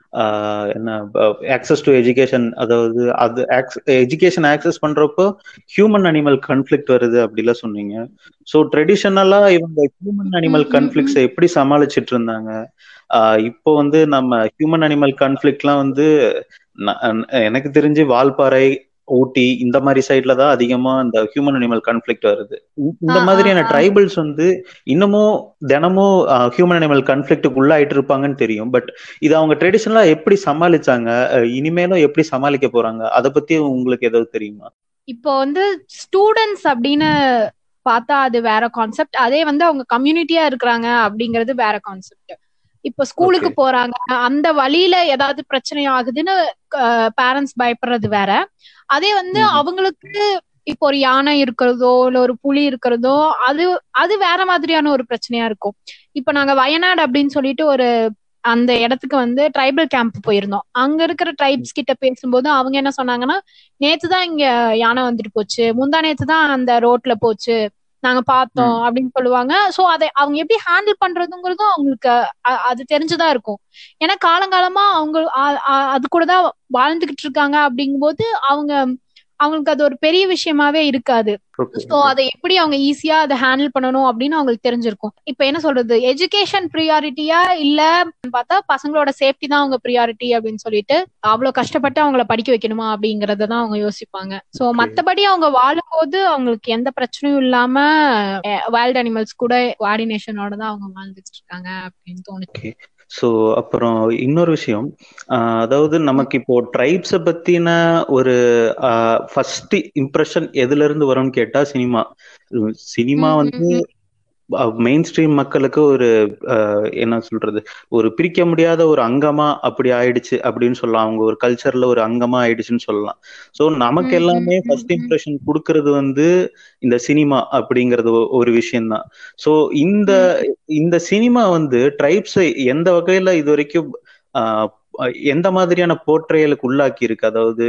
ஆஹ், என்ன ஆக்சஸ் டு எஜுகேஷன் அதாவது அது எஜுகேஷன் ஆக்சஸ் பண்றப்போ ஹியூமன் அனிமல் கான்ஃபிளிக்ட் வருது அப்படிலாம் சொன்னீங்க ஸோ ட்ரெடிஷனலா இவங்க ஹியூமன் அனிமல் ம், ம், கான்ஃபிளிக்ஸை எப்படி சமாளிச்சிட்டு இருந்தாங்க ஆஹ், இப்போ வந்து நம்ம ஹியூமன் அனிமல் கான்ஃபிளிக்ட்லாம் வந்து ந- எனக்கு தெரிஞ்சு வால்பாறை ஊட்டி இந்த மாதிரி சைட்ல தான் அதிகமா இந்த ஹியூமன் அனிமல் கான்ஃபிளிக்ட் வருது இந்த- இந்த ஆ, ஆ, மாதிரியான ஆ. ட்ரைபல்ஸ் வந்து இன்னமும் தினமும் ஹியூமன் அனிமல் கான்ஃபிளிக்ட்டுக்கு உள்ளாயிட்டு இருப்பாங்கன்னு தெரியும் பட் இது அவங்க ட்ரெடிஷனலா எப்படி சமாளிச்சாங்க அஹ் இனிமேலும் எப்படி சமாளிக்க போறாங்க அதை பத்தி உங்களுக்கு ஏதாவது தெரியுமா இப்போ வந்து ஸ்டூடெண்ட்ஸ் அப்படின்னு பார்த்தா அது வேற கான்செப்ட் அதே வந்து அவங்க கம்யூனிட்டியா இருக்கிறாங்க அப்படிங்கிறது வேற கான்செப்ட் இப்போ ஸ்கூலுக்கு Okay. போறாங்க அந்த வழியில ஏதாவது பிரச்சனை ஆகுதுன்னு பேரண்ட்ஸ் பயப்படுறது வேற அதே வந்து ம்ஹும். அவங்களுக்கு இப்போ ஒரு யானை இருக்கிறதோ இல்ல ஒரு புலி இருக்கிறதோ அது அது வேற மாதிரியான ஒரு பிரச்சனையா இருக்கும் இப்போ நாங்க வயநாடு அப்படின்னு சொல்லிட்டு ஒரு அந்த இடத்துக்கு வந்து ட்ரைபல் கேம்ப் போயிருந்தோம் அங்க இருக்கிற ட்ரைப்ஸ் கிட்ட பேசும்போது அவங்க என்ன சொன்னாங்கன்னா நேத்து தான் இங்க யானை வந்துட்டு போச்சு முந்தா நேத்து தான் அந்த ரோட்ல போச்சு நாங்க பார்த்தோம் அப்படின்னு சொல்லுவாங்க சோ அதை அவங்க எப்படி ஹேண்டில் பண்றதுங்கிறதும் அவங்களுக்கு அ- அது தெரிஞ்சுதான் இருக்கும் ஏன்னா காலங்காலமா அவங்க அ- அ- அது கூட தான் வாழ்ந்துகிட்டு இருக்காங்க அப்படிங்கும்போது அவங்க அவங்களுக்கு அது ஒரு பெரிய விஷயமாவே இருக்காது Okay, சோ அதை எப்படி அவங்க ஈஸியா அதை ஹேண்டில் பண்ணணும் அப்படின்னு அவங்களுக்கு தெரிஞ்சிருக்கும் இப்ப என்ன சொல்றது எஜுகேஷன் ப்ரியாரிட்டியா இல்ல பார்த்தா பசங்களோட சேஃப்டி தான் அவங்க ப்ரியாரிட்டி அப்படின்னு சொல்லிட்டு அவ்வளவு கஷ்டப்பட்டு அவங்கள படிக்க வைக்கணுமா அப்படிங்கறத தான் அவங்க யோசிப்பாங்க சோ மத்தபடி அவங்க வாழும்போது அவங்களுக்கு எந்த பிரச்சனையும் இல்லாம வைல்ட் அனிமல்ஸ் கூட கோஆர்டினேஷனோட தான் அவங்க வாழ்ந்துட்டு இருக்காங்க அப்படின்னு தோணுச்சு ஸோ அப்புறம் இன்னொரு விஷயம் ஆஹ் அதாவது நமக்கு இப்போ ட்ரைப்ஸை பத்தின ஒரு ஃபர்ஸ்ட் இம்ப்ரெஷன் எதுல இருந்து வரும்னு கேட்டா சினிமா சினிமா ம், வந்து ம், மெயின் ஸ்ட்ரீம் மக்களுக்கு ஒரு ஆஹ் என்ன சொல்றது ஒரு பிரிக்க முடியாத ஒரு அங்கமா அப்படி ஆயிடுச்சு அப்படின்னு சொல்லலாம் அவங்க ஒரு கல்ச்சர்ல ஒரு அங்கமா ஆயிடுச்சுன்னு சொல்லலாம் ஸோ நமக்கு ம், எல்லாமே ம், ஃபர்ஸ்ட் ம், ம். இம்ப்ரெஷன் கொடுக்கறது வந்து இந்த சினிமா அப்படிங்கிறது ஒ- ஒரு விஷயம்தான் ஸோ இந்த இந்த சினிமா வந்து ட்ரைப்ஸை எந்த வகையில இது வரைக்கும் ஆஹ் எந்த மாதிரியான போர்ட்ரேலுக்கு உள்ளாக்கி இருக்கு அதாவது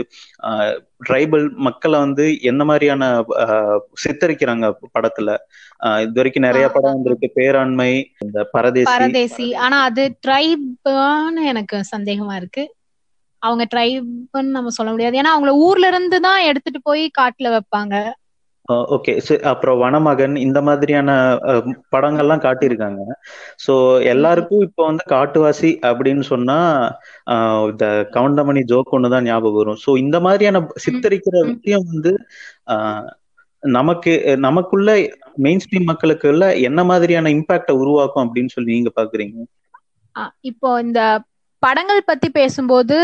ட்ரைபல் மக்களை வந்து எந்த மாதிரியான ஆஹ் சித்தரிக்கிறாங்க படத்துல ஆஹ் இது வரைக்கும் நிறைய ஆ, படம் ஆ, ஆ. வந்திருக்கு பேராண்மை இந்த பரதேசி பரதேசி ஆனா அது ட்ரைப்னு எனக்கு சந்தேகமா இருக்கு அவங்க ட்ரைப்னு நம்ம சொல்ல முடியாது ஏன்னா அவங்கள ஊர்ல இருந்து தான் எடுத்துட்டு போய் காட்டுல வைப்பாங்க ஓகே அப்புறம் வனமகன் இந்த மாதிரியான அஹ், படங்கள்லாம் காட்டியிருக்காங்க ஸோ எல்லாருக்கும் இப்போ வந்து காட்டுவாசி அப்படின்னு சொன்னா ஆஹ், இந்த கவுண்டமணி ஜோக் ஒன்று தான் ஞாபகம் வரும் ஸோ இந்த மாதிரியான சித்தரிக்கிற ம். விஷயம் வந்து ஆஹ், நமக்கு நமக்குள்ள மெயின் ஸ்ட்ரீம் மக்களுக்குள்ள என்ன மாதிரியான இம்பாக்டை உருவாக்கும் அப்படின்னு சொல்லி நீங்க பாக்குறீங்க ஆ, இப்போ இந்த படங்கள் பத்தி பேசும்போது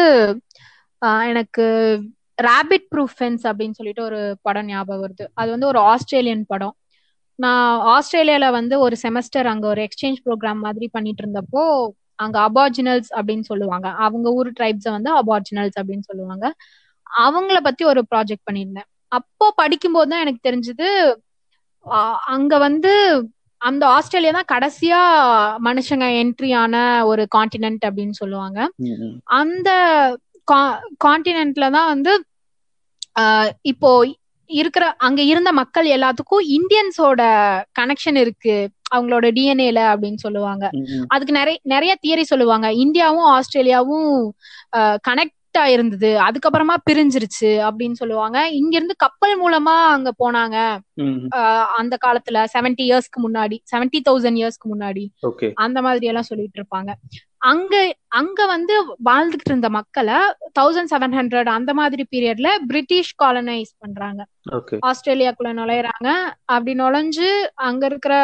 ஆ, எனக்கு ராபிட் ப்ரூஃப் ஃபென்ஸ் அப்படின்னு சொல்லிட்டு ஒரு படம் ஞாபகம் வருது அது வந்து ஒரு ஆஸ்திரேலியன் படம் நான் ஆஸ்திரேலியால வந்து ஒரு செமஸ்டர் அங்க ஒரு எக்ஸ்சேஞ்ச் ப்ரோக்ராம் மாதிரி பண்ணிட்டு இருந்தப்போ அங்க அபார்ஜினல்ஸ் அப்படின்னு சொல்லுவாங்க அவங்க ஊர் ட்ரைப்ஸ வந்து அபார்ஜினல்ஸ் அப்படின்னு சொல்லுவாங்க அவங்கள பத்தி ஒரு ப்ராஜெக்ட் பண்ணியிருந்தேன் அப்போ படிக்கும்போது தான் எனக்கு தெரிஞ்சது அங்க வந்து அந்த ஆஸ்திரேலியா தான் கடைசியா மனுஷங்க என்ட்ரி ஆன ஒரு காண்டினென்ட் அப்படின்னு சொல்லுவாங்க அந்த காண்டினென்ட்ல தான் வந்து இப்போ இருக்கிற அங்க இருந்த மக்கள் எல்லாத்துக்கும் இந்தியன்ஸோட கனெக்ஷன் இருக்கு அவங்களோட டிஎன்ஏல அப்படின்னு சொல்லுவாங்க அதுக்கு நிறைய நிறைய தியரி சொல்லுவாங்க இந்தியாவும் ஆஸ்திரேலியாவும் கனெக்ட் இருந்தது அதுக்கப்புறமா பிரிஞ்சிருச்சு அப்படின்னு சொல்லுவாங்க இங்க இருந்து கப்பல் மூலமா அங்க போனாங்க அந்த காலத்துல செவன்டி இயர்ஸ்க்கு முன்னாடி செவன்டி தௌசண்ட் இயர்ஸ்க்கு முன்னாடி அந்த மாதிரி எல்லாம் சொல்லிட்டு இருப்பாங்க அங்க அங்க வந்து வாழ்ந்துகிட்டு இருந்த மக்களை தௌசண்ட் செவன் ஹண்ட்ரட் அந்த மாதிரி பீரியட்ல பிரிட்டிஷ் காலனைஸ் பண்றாங்க ஆஸ்திரேலியாக்குள்ள நுழையறாங்க அப்படி நுழைஞ்சு அங்க இருக்கிற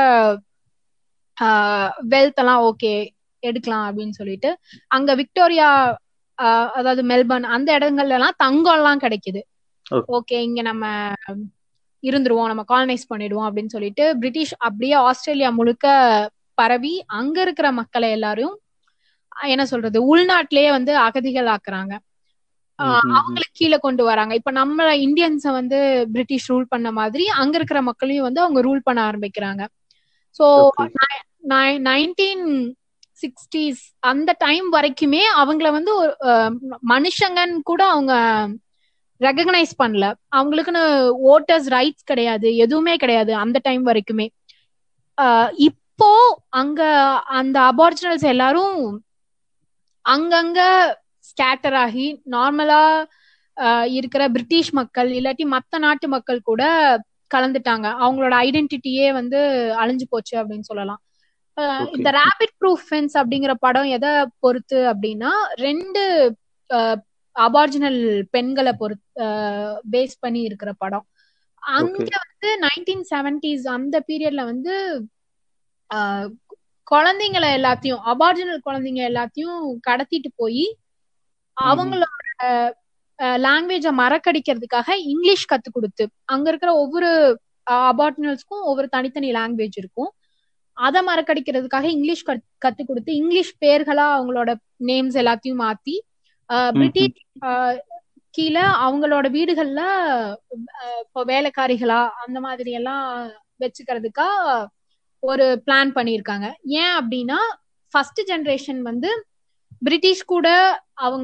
வெல்த் எல்லாம் ஓகே எடுக்கலாம் அப்படின்னு சொல்லிட்டு அங்க விக்டோரியா அதாவது மெல்பர்ன் அந்த இடங்கள்ல எல்லாம் தங்கம் எல்லாம் கிடைக்குது ஓகே இங்க நம்ம இருந்துருவோம் நம்ம காலனைஸ் பண்ணிடுவோம் அப்படின்னு சொல்லிட்டு பிரிட்டிஷ் அப்படியே ஆஸ்திரேலியா முழுக்க பரவி அங்க இருக்கிற மக்களை எல்லாரும் என்ன சொல்றது உள்நாட்டிலேயே வந்து அகதிகள் ஆக்குறாங்க அவங்களுக்கு கீழே கொண்டு வராங்க இப்ப நம்ம இந்தியன்ஸ வந்து பிரிட்டிஷ் ரூல் பண்ண மாதிரி அங்க இருக்கிற மக்களையும் வந்து அவங்க ரூல் பண்ண ஆரம்பிக்கிறாங்க சோ நைன்டீன் சிக்ஸ்டீஸ் அந்த டைம் வரைக்குமே அவங்கள வந்து ஒரு மனுஷங்கன்னு கூட அவங்க ரெகக்னைஸ் பண்ணல அவங்களுக்குன்னு ஓட்டர்ஸ் ரைட்ஸ் கிடையாது எதுவுமே கிடையாது அந்த டைம் வரைக்குமே இப்போ அங்க அந்த அபார்ஜினல்ஸ் எல்லாரும் அங்கங்க ஸ்கேட்டர் ஆகி நார்மலா இருக்கிற பிரிட்டிஷ் மக்கள் இல்லாட்டி மத்த நாட்டு மக்கள் கூட கலந்துட்டாங்க அவங்களோட ஐடென்டிட்டியே வந்து அழிஞ்சு போச்சு அப்படின்னு சொல்லலாம் இந்த ரேபிட் ப்ரூஃப் ஃபென்ஸ் அப்படிங்கிற படம் எதை பொறுத்து அப்படின்னா ரெண்டு அபார்ஜினல் பெண்களை பொறுத்து பேஸ் பண்ணி இருக்கிற படம் அங்க வந்து நைன்டீன் செவன்டிஸ் அந்த பீரியட்ல வந்து குழந்தைங்களை எல்லாத்தையும் அபார்ஜினல் குழந்தைங்க எல்லாத்தையும் கடத்திட்டு போய் அவங்களோட லாங்குவேஜ மறக்கடிக்கிறதுக்காக இங்கிலீஷ் கத்து கொடுத்து அங்க இருக்கிற ஒவ்வொரு அபார்ஜினல்ஸ்க்கும் ஒவ்வொரு தனித்தனி லாங்குவேஜ் இருக்கும் அதை மறக்கடிக்கிறதுக்காக இங்கிலீஷ் கத்து கொடுத்து இங்கிலீஷ் பேர்களா அவங்களோட நேம்ஸ் எல்லாத்தையும் மாத்தி பிரிட்டிஷ் கீழே அவங்களோட வீடுகள்ல இப்போ வேலைக்காரிகளா அந்த மாதிரி எல்லாம் வச்சுக்கிறதுக்கா ஒரு பிளான் பண்ணியிருக்காங்க ஏன் அப்படின்னா ஃபர்ஸ்ட் ஜென்ரேஷன் வந்து பிரிட்டிஷ் கூட அவங்க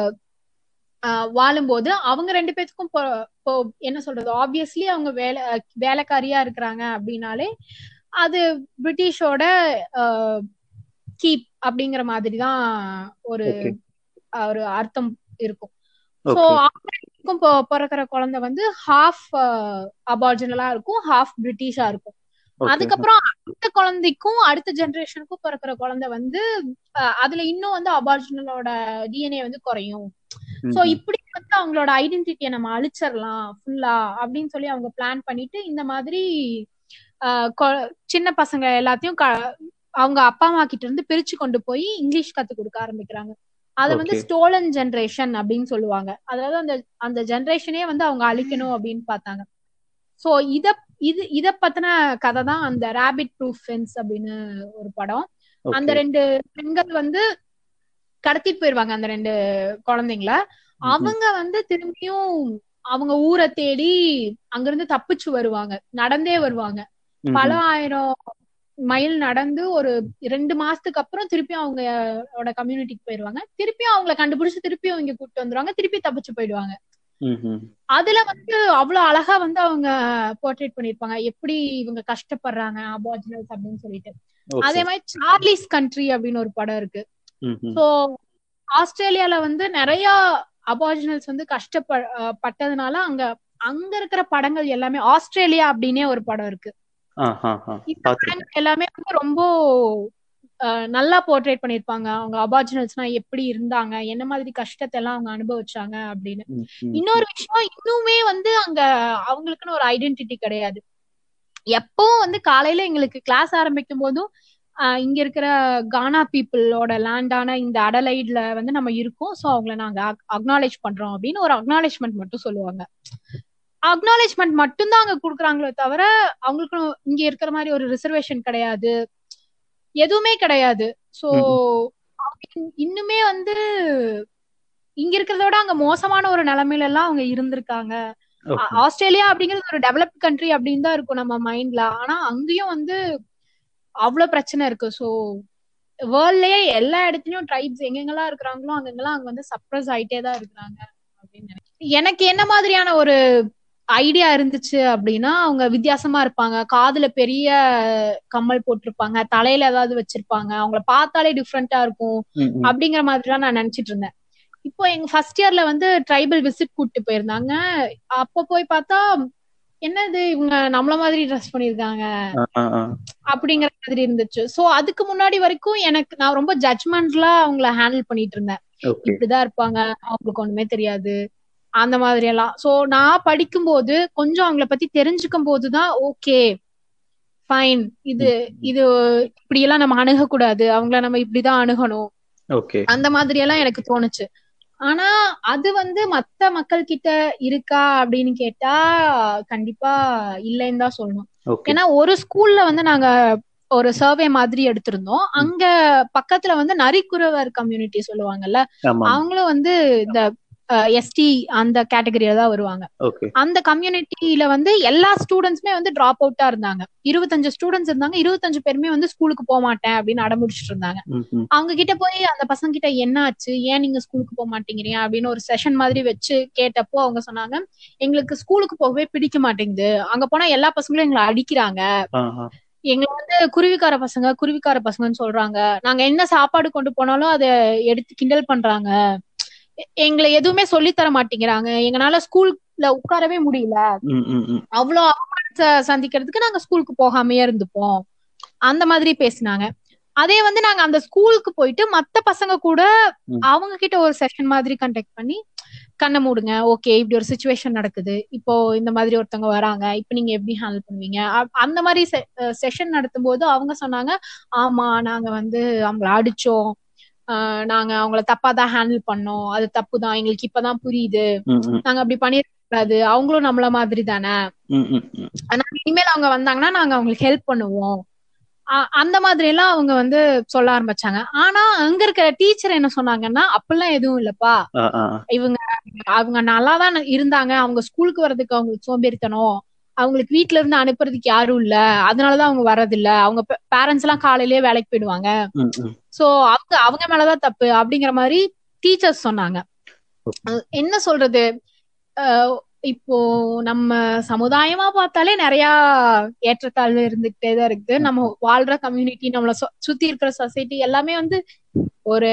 வாழும்போது அவங்க ரெண்டு பேத்துக்கும் இப்போ என்ன சொல்றது ஆப்வியஸ்லி அவங்க வேலை வேலைக்காரியா இருக்கிறாங்க அப்படின்னாலே அது பிரிட்டிஷோட கீப் அப்படிங்கிற மாதிரி தான் ஒரு ஒரு அர்த்தம் இருக்கும் ஸோ அவங்களுக்கும் பிறக்கிற குழந்தை வந்து ஹாஃப் அபார்ஜினலா இருக்கும் ஹாஃப் பிரிட்டிஷா இருக்கும் அதுக்கப்புறம் அடுத்த குழந்தைக்கும் அடுத்த ஜெனரேஷனுக்கும் பிறக்கிற குழந்தை வந்து அதுல இன்னும் வந்து அபார்ஜினலோட டிஎன்ஏ வந்து குறையும் சோ இப்படி வந்து அவங்களோட ஐடென்டிட்டியை நம்ம அழிச்சிடலாம் ஃபுல்லா அப்படின்னு சொல்லி அவங்க பிளான் பண்ணிட்டு இந்த மாதிரி சின்ன பசங்க எல்லாத்தையும் அவங்க அப்பா அம்மா கிட்ட இருந்து பிரிச்சு கொண்டு போய் இங்கிலீஷ் கத்து கொடுக்க ஆரம்பிக்கிறாங்க அத வந்து ஸ்டோலன் ஜென்ரேஷன் அப்படின்னு சொல்லுவாங்க அதாவது அந்த அந்த ஜென்ரேஷனே வந்து அவங்க அழிக்கணும் அப்படின்னு பார்த்தாங்க சோ இத இது இத பத்தின கதை தான் அந்த ரேபிட் ப்ரூஃப் ஃபென்ஸ் அப்படின்னு ஒரு படம் அந்த ரெண்டு பெண்கள் வந்து கடத்திட்டு போயிருவாங்க அந்த ரெண்டு குழந்தைங்கள அவங்க வந்து திரும்பியும் அவங்க ஊரை தேடி அங்கிருந்து தப்பிச்சு வருவாங்க நடந்தே வருவாங்க பல ஆயிரம் மைல் நடந்து ஒரு ரெண்டு மாசத்துக்கு அப்புறம் திருப்பி அவங்களோட கம்யூனிட்டிக்கு போயிருவாங்க திருப்பியும் அவங்கள கண்டுபிடிச்சு திருப்பியும் இங்க கூப்பிட்டு வந்துருவாங்க திருப்பி தப்பிச்சு போயிடுவாங்க அதுல வந்து அவ்வளவு அழகா வந்து அவங்க போர்ட்ரேட் பண்ணிருப்பாங்க எப்படி இவங்க கஷ்டப்படுறாங்க அபார்ஜினல்ஸ் அப்படின்னு சொல்லிட்டு அதே மாதிரி சார்லிஸ் கண்ட்ரி அப்படின்னு ஒரு படம் இருக்கு சோ ஆஸ்திரேலியால வந்து நிறைய அபார்ஜினல்ஸ் வந்து கஷ்டப்பட்டதுனால அங்க அங்க இருக்கிற படங்கள் எல்லாமே ஆஸ்திரேலியா அப்படின்னே ஒரு படம் இருக்கு இந்த படங்கள் எல்லாமே வந்து ரொம்ப நல்லா போர்ட்ரேட் பண்ணிருப்பாங்க அவங்க அபார்ஜினல்ஸ்னா எப்படி இருந்தாங்க என்ன மாதிரி கஷ்டத்தை எல்லாம் அவங்க அனுபவிச்சாங்க அப்படின்னு இன்னொரு விஷயம் இன்னுமே வந்து அங்க அவங்களுக்குன்னு ஒரு ஐடென்டிட்டி கிடையாது எப்பவும் வந்து காலையில எங்களுக்கு கிளாஸ் ஆரம்பிக்கும் போதும் இங்க இருக்கிற கானா பீப்புளோட லேண்டான இந்த அடலைட்ல வந்து நம்ம இருக்கோம் சோ அவங்கள நாங்க அக்னாலேஜ் பண்றோம் அப்படின்னு ஒரு அக்னாலேஜ்மெண்ட் மட்டும் சொல்லுவாங்க அக்னாலேஜ்மெண்ட் மட்டும்தான் அங்க குடுக்குறாங்களோ தவிர அவங்களுக்கு இங்க இருக்கிற மாதிரி ஒரு ரிசர்வேஷன் கிடையாது எதுவுமே கிடையாது சோ இன்னுமே வந்து இங்க இருக்கிறத விட அங்க மோசமான ஒரு நிலைமையில எல்லாம் அவங்க இருந்திருக்காங்க ஓகே ஆஸ்திரேலியா அப்படிங்கிறது ஒரு டெவலப்ட் கண்ட்ரி அப்படின்னு தான் இருக்கும் நம்ம மைண்ட்ல ஆனா அங்கேயும் வந்து அவ்வளவு பிரச்சனை இருக்கு சோ வேர்ல்ட்லயே எல்லா இடத்துலயும் ட்ரைப்ஸ் எங்கெங்கெல்லாம் இருக்கிறாங்களோ அங்கெங்கெல்லாம் அங்க வந்து சப்ரஸ் ஆயிட்டே தான் இருக்கிறாங்க அப்படின்னு நினைக்கிறேன் எனக்கு என்ன மாதிரியான ஒரு ஐடியா இருந்துச்சு அப்படின்னா அவங்க வித்தியாசமா இருப்பாங்க காதுல பெரிய கம்மல் போட்டிருப்பாங்க தலையில ஏதாவது வச்சிருப்பாங்க அவங்கள பார்த்தாலே டிஃப்ரெண்டா இருக்கும் ம், ம். அப்படிங்கிற மாதிரிலாம் நான் நினைச்சிட்டு இருந்தேன் இப்போ எங்க ஃபர்ஸ்ட் இயர்ல வந்து ட்ரைபல் விசிட் கூட்டிட்டு போயிருந்தாங்க அப்ப போய் பார்த்தா என்னது இவங்க நம்மள மாதிரி ட்ரெஸ் பண்ணிருக்காங்க ஆ, ஆ, ஆ. அப்படிங்கிற மாதிரி இருந்துச்சு சோ அதுக்கு முன்னாடி வரைக்கும் எனக்கு நான் ரொம்ப ஜட்ஜ்மெண்ட்ல அவங்கள ஹேண்டில் பண்ணிட்டு இருந்தேன் ஓகே இப்படிதான் இருப்பாங்க அவங்களுக்கு ஒண்ணுமே தெரியாது அந்த மாதிரி எல்லாம் சோ நான் படிக்கும்போது கொஞ்சம் அவங்கள பத்தி தெரிஞ்சுக்கும் போதுதான் ஓகே ஃபைன் இது இது இப்படி எல்லாம் நம்ம அணுகக்கூடாது அவங்கள நம்ம இப்படிதான் அணுகணும் ஓகே அந்த மாதிரி எல்லாம் எனக்கு தோணுச்சு ஆனா அது வந்து மத்த மக்கள் கிட்ட இருக்கா அப்படின்னு கேட்டா கண்டிப்பா இல்லைன்னு தான் சொல்லணும் ஓகே ஏன்னா ஒரு ஸ்கூல்ல வந்து நாங்க ஒரு சர்வே மாதிரி எடுத்திருந்தோம் அங்க பக்கத்துல வந்து நரிக்குறவர் கம்யூனிட்டி சொல்லுவாங்கல்ல ஆமா அவங்களும் வந்து இந்த எஸ்டி அந்த கேட்டகரியில தான் வருவாங்க ஓகே அந்த கம்யூனிட்டியில வந்து எல்லா ஸ்டூடெண்ட்ஸுமே வந்து டிராப் அவுட்டா இருந்தாங்க இருபத்தஞ்சு ஸ்டூடெண்ட்ஸ் இருந்தாங்க இருபத்தஞ்சு பேருமே வந்து ஸ்கூலுக்கு போக மாட்டேன் அப்படின்னு அடம்பிடிச்சிட்டு இருந்தாங்க ம், ம். அவங்க கிட்ட போய் அந்த பசங்க கிட்ட என்ன ஆச்சு ஏன் நீங்க ஸ்கூலுக்கு போக மாட்டேங்கிறீங்க அப்படின்னு ஒரு செஷன் மாதிரி வச்சு கேட்டப்போ அவங்க சொன்னாங்க எங்களுக்கு ஸ்கூலுக்கு போகவே பிடிக்க மாட்டேங்குது அங்க போனா எல்லா பசங்களும் எங்களை அடிக்கிறாங்க ஆ, ஆ. எங்களை வந்து குருவிக்கார பசங்க குருவிக்கார பசங்கன்னு சொல்றாங்க நாங்க என்ன சாப்பாடு கொண்டு போனாலும் அதை எடுத்து கிண்டல் பண்றாங்க எ- எங்களை எதுவுமே சொல்லி தர மாட்டேங்கிறாங்க எங்களால ஸ்கூல்ல உட்காரவே முடியல ம், ம், ம். அவ்வளவு அவமானத்தை சந்திக்கிறதுக்கு நாங்க ஸ்கூலுக்கு போகாமையே இருந்துப்போம் அந்த மாதிரி பேசினாங்க அதே வந்து நாங்க அந்த ஸ்கூலுக்கு போயிட்டு மத்த பசங்க கூட ம். அவங்க கிட்ட ஒரு செஷன் மாதிரி கண்டக்ட் பண்ணி கண்ணை மூடுங்க ஓகே இப்படி ஒரு சுச்சுவேஷன் நடக்குது இப்போ இந்த மாதிரி ஒருத்தவங்க வராங்க இப்போ நீங்க எப்படி ஹேண்டில் பண்ணுவீங்க அ- அந்த மாதிரி செஷன் நடத்தும் போது அவங்க சொன்னாங்க ஆமா நாங்க வந்து அவங்கள அடிச்சோம் ஆஹ் நாங்க அவங்கள தப்பா தான் ஹேண்டில் பண்ணோம் அது தப்பு தான் எங்களுக்கு இப்பதான் புரியுது ம், ம். நாங்க அப்படி பண்ணிருக்கூடாது அவங்களும் நம்மள மாதிரி தானே ம், ம், ம். அதனால இனிமேல் அவங்க வந்தாங்கன்னா நாங்க அவங்களுக்கு ஹெல்ப் பண்ணுவோம் அ- அந்த மாதிரி எல்லாம் அவங்க வந்து சொல்ல ஆரம்பிச்சாங்க ஆனா அங்க இருக்கிற டீச்சர் என்ன சொன்னாங்கன்னா அப்பெல்லாம் எதுவும் இல்லப்பா ஆ, ஆ. இவங்க அவங்க நல்லா தான் இருந்தாங்க அவங்க ஸ்கூலுக்கு வர்றதுக்கு அவங்களுக்கு சோம்பேறித்தனம் அவங்களுக்கு வீட்ல இருந்து அனுப்புறதுக்கு யாரும் இல்ல அதனாலதான் அவங்க வர்றதில்ல அவங்க பேரண்ட்ஸ் எல்லாம் காலையிலேயே வேலைக்கு போயிடுவாங்க ம், ம். சோ அவங்க அவங்க மேலதான் தப்பு அப்படிங்கிற மாதிரி டீச்சர்ஸ் சொன்னாங்க அஹ் என்ன சொல்றது அஹ் இப்போ நம்ம சமுதாயமா பார்த்தாலே நிறைய ஏற்றத்தாழ்வு இருந்துகிட்டே தான் இருக்கு நம்ம வாழ்ற கம்யூனிட்டி நம்மள சு- சுத்தி இருக்கிற சொசைட்டி எல்லாமே வந்து ஒரு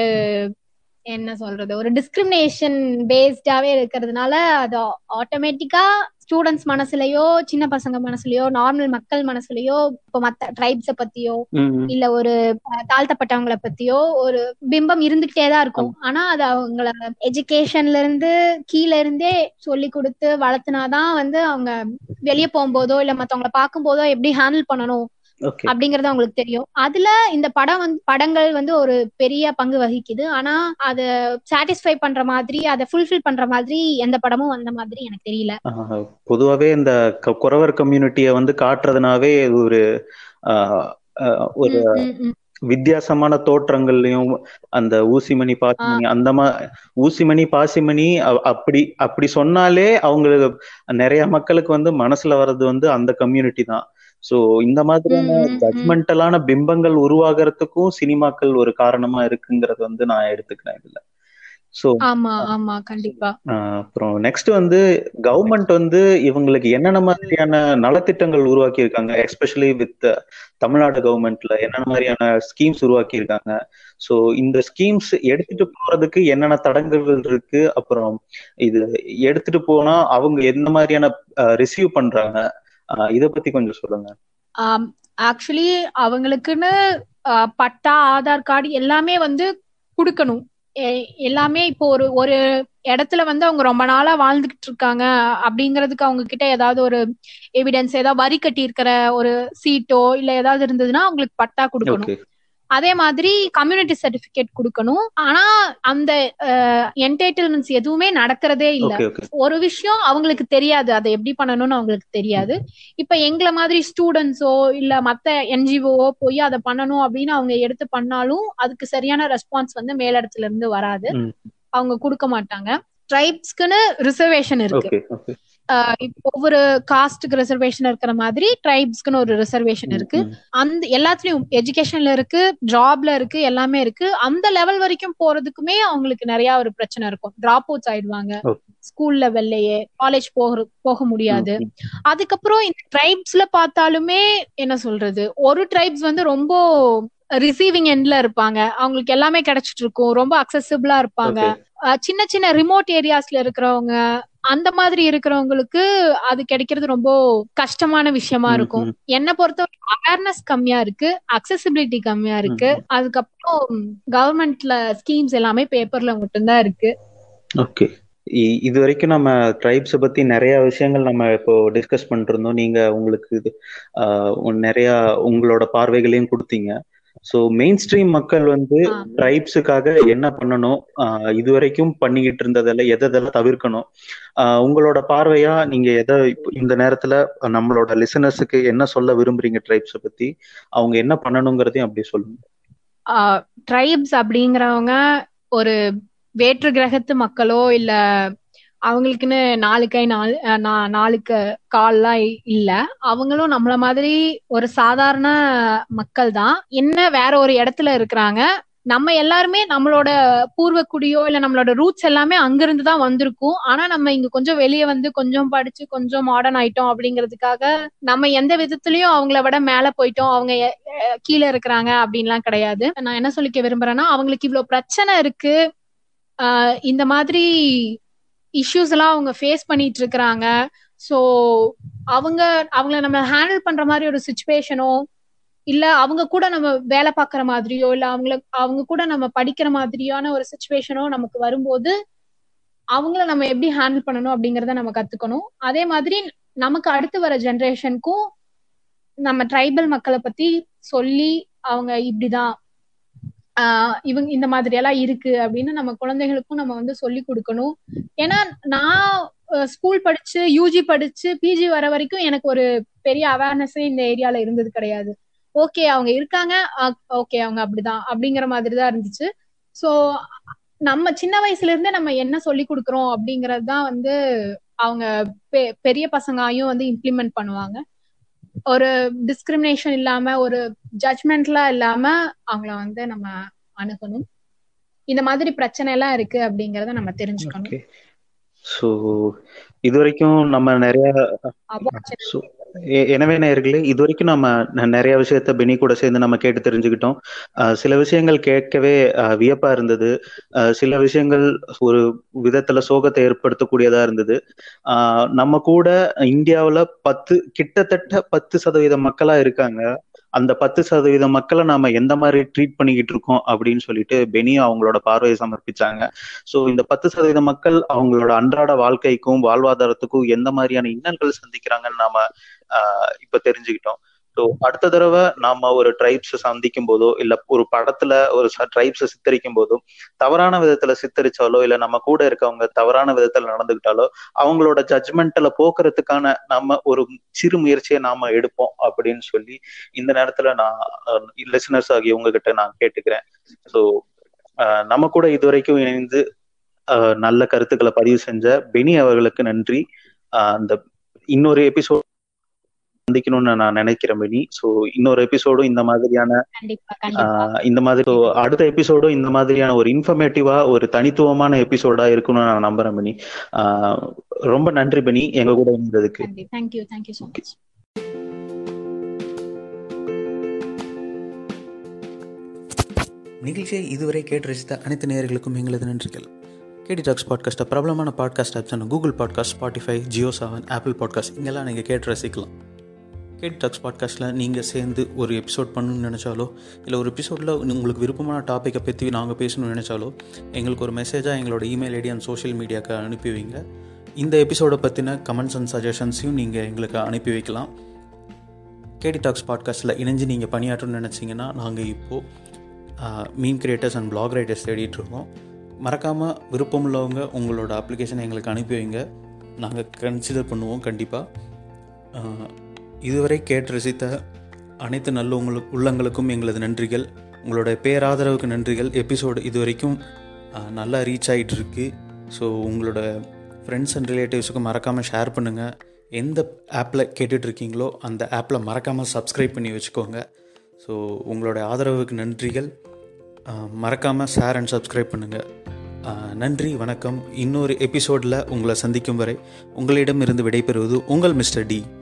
என்ன சொல்றது ஒரு டிஸ்கிரிமினேஷன் பேஸ்டாவே இருக்கிறதுனால அது ஆட்டோமேட்டிக்கா ஸ்டூடெண்ட்ஸ் மனசுலயோ சின்ன பசங்க மனசுலயோ நார்மல் மக்கள் மனசுலயோ இப்போ மத்த ட்ரைப்ஸ பத்தியோ ம், ம். இல்ல ஒரு அஹ், தாழ்த்தப்பட்டவங்கள பத்தியோ ஒரு பிம்பம் இருந்துகிட்டே தான் இருக்கும் ஆனா அது அவங்கள எஜுகேஷன்ல இருந்து கீழ இருந்தே சொல்லி கொடுத்து வளர்த்துனாதான் வந்து அவங்க வெளிய போகும்போதோ இல்ல மத்தவங்கள பார்க்கும்போதோ எப்படி ஹேண்டில் பண்ணணும் ஓகே அப்படிங்கறது அவங்களுக்கு தெரியும் அதுல இந்த படம் வந்து படங்கள் வந்து ஒரு பெரிய பங்கு வகிக்குது ஆனா அத சாட்டிஸ்ஃபை பண்ற மாதிரி அதை ஃபுல்ஃபில் பண்ற மாதிரி எந்த படமும் வந்த மாதிரி எனக்கு தெரியல ஆஹ் பொதுவாவே இந்த க- குறவர் கம்யூனிட்டிய வந்து காட்டுறதுனாவே இது ஒரு ஆஹ் ஆஹ் ஒரு ம், ம், ம். வித்தியாசமான தோற்றங்கள்லயும் அந்த ஊசிமணி பாசிமணி அந்த மா ஊசிமணி பாசிமணி அ- அப்படி அப்படி சொன்னாலே அவங்களுக்கு நிறைய மக்களுக்கு வந்து மனசுல வர்றது வந்து அந்த கம்யூனிட்டி தான் சோ இந்த மாதிரியான ம், ம், ம். ஜட்மெண்டலான பிம்பங்கள் உருவாகிறதுக்கும் சினிமாக்கள் ஒரு காரணமா இருக்குங்கிறது வந்து நான் எடுத்துக்கிறேன் இதுல சோ ஆமா ஆமா கண்டிப்பா ஆஹ் அப்புறம் நெக்ஸ்ட் வந்து கவர்மெண்ட் வந்து இவங்களுக்கு என்னென்ன மாதிரியான நலத்திட்டங்கள் உருவாக்கி இருக்காங்க எஸ்பெஷலி வித் தமிழ்நாடு கவர்மெண்ட்ல என்னென்ன மாதிரியான ஸ்கீம்ஸ் உருவாக்கி இருக்காங்க ஸோ இந்த ஸ்கீம்ஸ் எடுத்துட்டு போறதுக்கு என்னென்ன தடங்கல்கள் இருக்கு அப்புறம் இது எடுத்துட்டு போனா அவங்க எந்த மாதிரியான ரிசீவ் பண்றாங்க ஆஹ் இத பத்தி கொஞ்சம் சொல்லுங்க ஆக்சுவலி அவங்களுக்குன்னு ஆஹ் பட்டா ஆதார் கார்டு எல்லாமே வந்து கொடுக்கணும் எ- எல்லாமே இப்போ ஒரு ஒரு இடத்துல வந்து அவங்க ரொம்ப நாளா வாழ்ந்துகிட்டு இருக்காங்க அப்படிங்கறதுக்கு அவங்க கிட்ட ஏதாவது ஒரு எவிடன்ஸ் ஏதாவது வரி கட்டி இருக்கிற ஒரு சீட்டோ இல்ல ஏதாவது இருந்ததுன்னா அவங்களுக்கு பட்டா கொடுக்கணும் ஓகே அதே மாதிரி கம்யூனிட்டி சர்டிபிகேட் கொடுக்கணும் ஆனா அந்த என்டைட்டில்மெண்ட்ஸ் எதுவுமே நடக்கிறதே இல்ல ஓகே ஓகே ஒரு விஷயம் அவங்களுக்கு தெரியாது அதை எப்படி பண்ணணும்னு அவங்களுக்கு தெரியாது இப்ப எங்களை மாதிரி ஸ்டூடெண்ட்ஸோ இல்ல மத்த என்ஜிஓ போய் அதை பண்ணணும் அப்படின்னு அவங்க எடுத்து பண்ணாலும் அதுக்கு சரியான ரெஸ்பான்ஸ் வந்து மேலிடத்துல இருந்து வராது ம். அவங்க கொடுக்க மாட்டாங்க ட்ரைப்ஸ்க்குன்னு ரிசர்வேஷன் இருக்கு ஓகே ஓகே ஆஹ் இப்ப ஒவ்வொரு காஸ்டுக்கு ரிசர்வேஷன் இருக்கிற மாதிரி ட்ரைப்ஸ்க்குன்னு ஒரு ரிசர்வேஷன் இருக்கு அந்த எல்லாத்துலயும் எஜுகேஷன்ல இருக்கு ஜாப்ல இருக்கு எல்லாமே இருக்கு அந்த லெவல் வரைக்கும் போறதுக்குமே அவங்களுக்கு நிறைய ஒரு பிரச்சனை இருக்கும் டிராப் அவுட்ஸ் ஆயிடுவாங்க Okay. ஸ்கூல் லெவல்லயே காலேஜ் போக போக முடியாது அதுக்கப்புறம் இந்த ட்ரைப்ஸ்ல பார்த்தாலுமே என்ன சொல்றது ஒரு ட்ரைப்ஸ் வந்து ரொம்ப ரிசீவிங் எண்ட்ல இருப்பாங்க அவங்களுக்கு எல்லாமே கிடைச்சிட்டு இருக்கும் ரொம்ப அக்சசிபிளா இருப்பாங்க அஹ் சின்ன சின்ன ரிமோட் ஏரியாஸ்ல இருக்கிறவங்க அந்த மாதிரி இருக்கிறவங்களுக்கு அது கிடைக்கிறது ரொம்ப கஷ்டமான விஷயமா இருக்கும் என்ன பொறுத்த அவேர்னஸ் கம்மியா இருக்கு அக்சசிபிலிட்டி கம்மியா இருக்கு அதுக்கப்புறம் கவர்மெண்ட்ல ஸ்கீம்ஸ் எல்லாமே பேப்பர்ல மட்டும்தான் இருக்கு ஓகே இது வரைக்கும் நம்ம ட்ரைப்ஸை பத்தி நிறைய விஷயங்கள் நம்ம இப்போ டிஸ்கஸ் பண்ணிட்டு இருந்தோம் நீங்க உங்களுக்கு இது ஆஹ், நிறைய உங்களோட பார்வைகளையும் கொடுத்தீங்க ஸோ மெயின் ஸ்ட்ரீம் மக்கள் வந்து ஆ. ட்ரைப்ஸுக்காக என்ன பண்ணணும் ஆஹ், இது வரைக்கும் பண்ணிக்கிட்டு இருந்ததெல்லாம் எதெல்லாம் தவிர்க்கணும் ஆஹ், உங்களோட பார்வையா நீங்க எதை இப்போ இந்த நேரத்துல நம்மளோட லிசனர்ஸுக்கு என்ன சொல்ல விரும்புறீங்க ட்ரைப்ஸை பத்தி அவங்க என்ன பண்ணணுங்கிறதையும் அப்படி சொல்லுங்க ட்ரைப்ஸ் அப்படிங்கிறவங்க ஒரு வேற்று கிரகத்து மக்களோ இல்ல அவங்களுக்குன்னு நாலு கை நாலு அஹ் நா- நாலு க- கால்லாம் இ- இல்ல அவங்களும் நம்மள மாதிரி ஒரு சாதாரண மக்கள் தான் என்ன வேற ஒரு இடத்துல இருக்கிறாங்க நம்ம எல்லாருமே நம்மளோட பூர்வ குடியோ இல்ல நம்மளோட ரூட்ஸ் எல்லாமே அங்கிருந்து தான் வந்திருக்கும் ஆனா நம்ம இங்க கொஞ்சம் வெளியே வந்து கொஞ்சம் படிச்சு கொஞ்சம் மாடர்ன் ஆயிட்டோம் அப்படிங்கிறதுக்காக நம்ம எந்த விதத்துலயும் அவங்கள விட மேல போயிட்டோம் அவங்க எ- எ- கீழே இருக்கிறாங்க அப்படின்லாம் கிடையாது நான் என்ன சொல்லிக்க விரும்புறேன்னா அவங்களுக்கு இவ்வளவு பிரச்சனை இருக்கு ஆஹ் இந்த மாதிரி இஷ்யூஸ் எல்லாம் அவங்க ஃபேஸ் பண்ணிட்டு இருக்கிறாங்க சோ அவங்க அவங்கள நம்ம ஹேண்டில் பண்ற மாதிரி ஒரு சுச்சுவேஷனோ இல்ல அவங்க கூட நம்ம வேலை பார்க்குற மாதிரியோ இல்ல அவங்கள அவங்க கூட நம்ம படிக்கிற மாதிரியான ஒரு சுச்சுவேஷனோ நமக்கு வரும்போது அவங்கள நம்ம எப்படி ஹேண்டில் பண்ணணும் அப்படிங்கறத நம்ம கத்துக்கணும் அதே மாதிரி நமக்கு அடுத்து வர ஜெனரேஷனுக்கும் நம்ம ட்ரைபல் மக்களை பத்தி சொல்லி அவங்க இப்படிதான் ஆஹ் இவங்க இந்த மாதிரி எல்லாம் இருக்கு அப்படின்னு நம்ம குழந்தைகளுக்கும் நம்ம வந்து சொல்லி கொடுக்கணும் ஏன்னா நான் ஸ்கூல் படிச்சு யூஜி படிச்சு பிஜி வர வரைக்கும் எனக்கு ஒரு பெரிய அவேர்னஸே இந்த ஏரியால இருந்தது கிடையாது ஓகே அவங்க இருக்காங்க ஓகே அவங்க அப்படிதான் அப்படிங்கிற மாதிரி தான் இருந்துச்சு சோ நம்ம சின்ன வயசுல இருந்தே நம்ம என்ன சொல்லி கொடுக்குறோம் அப்படிங்கறது தான் வந்து அவங்க பெ- பெரிய பசங்காயும் வந்து இம்ப்ளிமெண்ட் பண்ணுவாங்க ஒரு டிஸ்கிரிமினேஷன் இல்லாம ஒரு ஜட்மெண்ட்லாம் இல்லாம அவங்கள வந்து நம்ம அணுகணும் இந்த மாதிரி பிரச்சனை எல்லாம் இருக்கு அப்படிங்கறத நம்ம தெரிஞ்சுக்கணும் ஓகே ஸோ இது வரைக்கும் நம்ம நிறைய Abortion So, எ- எனவே நேயர்களே இது வரைக்கும் நம்ம ந- நிறைய விஷயத்த பெனி கூட சேர்ந்து நம்ம கேட்டு தெரிஞ்சுக்கிட்டோம் அஹ் சில விஷயங்கள் கேட்கவே அஹ், வியப்பா இருந்தது அஹ், சில விஷயங்கள் ஒரு விதத்துல சோகத்தை ஏற்படுத்தக்கூடியதா இருந்தது அஹ், நம்ம கூட இந்தியாவுல பத்து கிட்டத்தட்ட பத்து சதவீத மக்களா இருக்காங்க அந்த பத்து சதவீத மக்களை நாம எந்த மாதிரி ட்ரீட் பண்ணிக்கிட்டு இருக்கோம் அப்படின்னு சொல்லிட்டு பெனி அவங்களோட பார்வையை சமர்ப்பிச்சாங்க சோ இந்த பத்து சதவீத மக்கள் அவங்களோட அன்றாட வாழ்க்கைக்கும் வாழ்வாதாரத்துக்கும் எந்த மாதிரியான இன்னல்கள் சந்திக்கிறாங்கன்னு நாம ஆஹ் இப்ப தெரிஞ்சுக்கிட்டோம் ஸோ அடுத்த தடவை நாம ஒரு ட்ரைப்ஸ் சந்திக்கும் போதோ இல்ல ஒரு படத்துல ஒரு ட்ரைப்ஸ் சித்தரிக்கும் போதோ தவறான விதத்துல சித்தரிச்சாலோ இல்ல நம்ம கூட இருக்கவங்க தவறான விதத்துல நடந்துக்கிட்டாலோ அவங்களோட ஜட்மெண்ட்ல போக்குறதுக்கான நம்ம ஒரு சிறு முயற்சியை நாம எடுப்போம் அப்படின்னு சொல்லி இந்த நேரத்துல நான் லிசனர்ஸ் ஆகிய உங்ககிட்ட நான் கேட்டுக்கிறேன் ஸோ நம்ம கூட இதுவரைக்கும் இணைந்து ஆஹ் நல்ல கருத்துக்களை பதிவு செஞ்ச பெனி அவர்களுக்கு நன்றி ஆஹ் அந்த இன்னொரு எபிசோட் சந்திக்கணும்னு நான் நினைக்கிறேன் பெனி ஸோ இன்னொரு எபிசோடும் இந்த மாதிரியான கண்டிப்பா கண்டிப்பா ஆஹ் இந்த மாதிரி so அடுத்த எபிசோடும் இந்த மாதிரியான ஒரு இன்ஃபர்மேட்டிவா ஒரு தனித்துவமான எபிசோடா இருக்கும்னு நான் நம்புறேன் பெனி ஆஹ் ரொம்ப நன்றி பெனி எங்க கூட இருந்ததுக்கு கண்டி தேங்க்யூ தேங்க்யூ ஸோ மச் நிகழ்ச்சியை இதுவரை கேட்டு ரசித்த அனைத்து நேயர்களுக்கும் எங்களது நன்றிகள் கேடி டாக்ஸ் பாட்காஸ்ட்டை பிரபலமான பாட்காஸ்ட் ஆப்ஸான Google podcast Spotify JioSaavn Apple podcast இங்கெல்லாம் நீங்கள் கேட்டு ரசிக்கலாம் கேடி டாக்ஸ் பாட்காஸ்ட்டில் நீங்கள் சேர்ந்து ஒரு எபிசோட் பண்ணணும்னு நினச்சாலோ இல்லை ஒரு எபிசோடில் உங்களுக்கு விருப்பமான டாப்பிக்கை பற்றி நாங்கள் பேசணும்னு நினச்சாலோ எங்களுக்கு ஒரு மெசேஜாக எங்களோட இமெயில் ஐடி அண்ட் சோஷியல் மீடியாவுக்கு அனுப்பி வைங்க இந்த எபிசோடை பற்றின கமெண்ட்ஸ் அண்ட் சஜஷன்ஸையும் நீங்கள் எங்களுக்கு அனுப்பி வைக்கலாம் கேடி டாக்ஸ் பாட்காஸ்ட்டில் இணைஞ்சு நீங்கள் பணியாற்றணும்னு நினச்சிங்கன்னா நாங்கள் இப்போது meme creators and blog writers தேடிட்டுருக்கோம் மறக்காமல் விருப்பமுள்ளவங்க உங்களோட அப்ளிகேஷனை எங்களுக்கு அனுப்பி வைங்க நாங்கள் கன்சிடர் பண்ணுவோம் கண்டிப்பாக இதுவரை கேட்டு ரசித்த அனைத்து நல்ல உங்களுக்கு உள்ளங்களுக்கும் எங்களது நன்றிகள் உங்களோட பேராதரவுக்கு நன்றிகள் எபிசோடு இது வரைக்கும் அஹ், நல்லா ரீச் ஆகிட்டு இருக்கு ஸோ உங்களோட ஃப்ரெண்ட்ஸ் அண்ட் ரிலேட்டிவ்ஸுக்கு மறக்காமல் ஷேர் பண்ணுங்கள் எந்த ஆப்பில் கேட்டுட்ருக்கீங்களோ அந்த ஆப்பில் மறக்காமல் சப்ஸ்கிரைப் பண்ணி வச்சுக்கோங்க ஸோ உங்களோட ஆதரவுக்கு நன்றிகள் மறக்காமல் ஷேர் அண்ட் சப்ஸ்கிரைப் பண்ணுங்கள் நன்றி வணக்கம் இன்னொரு எபிசோடில் உங்களை சந்திக்கும் வரை உங்களிடமிருந்து விடைபெறுவது உங்கள் மிஸ்டர் டி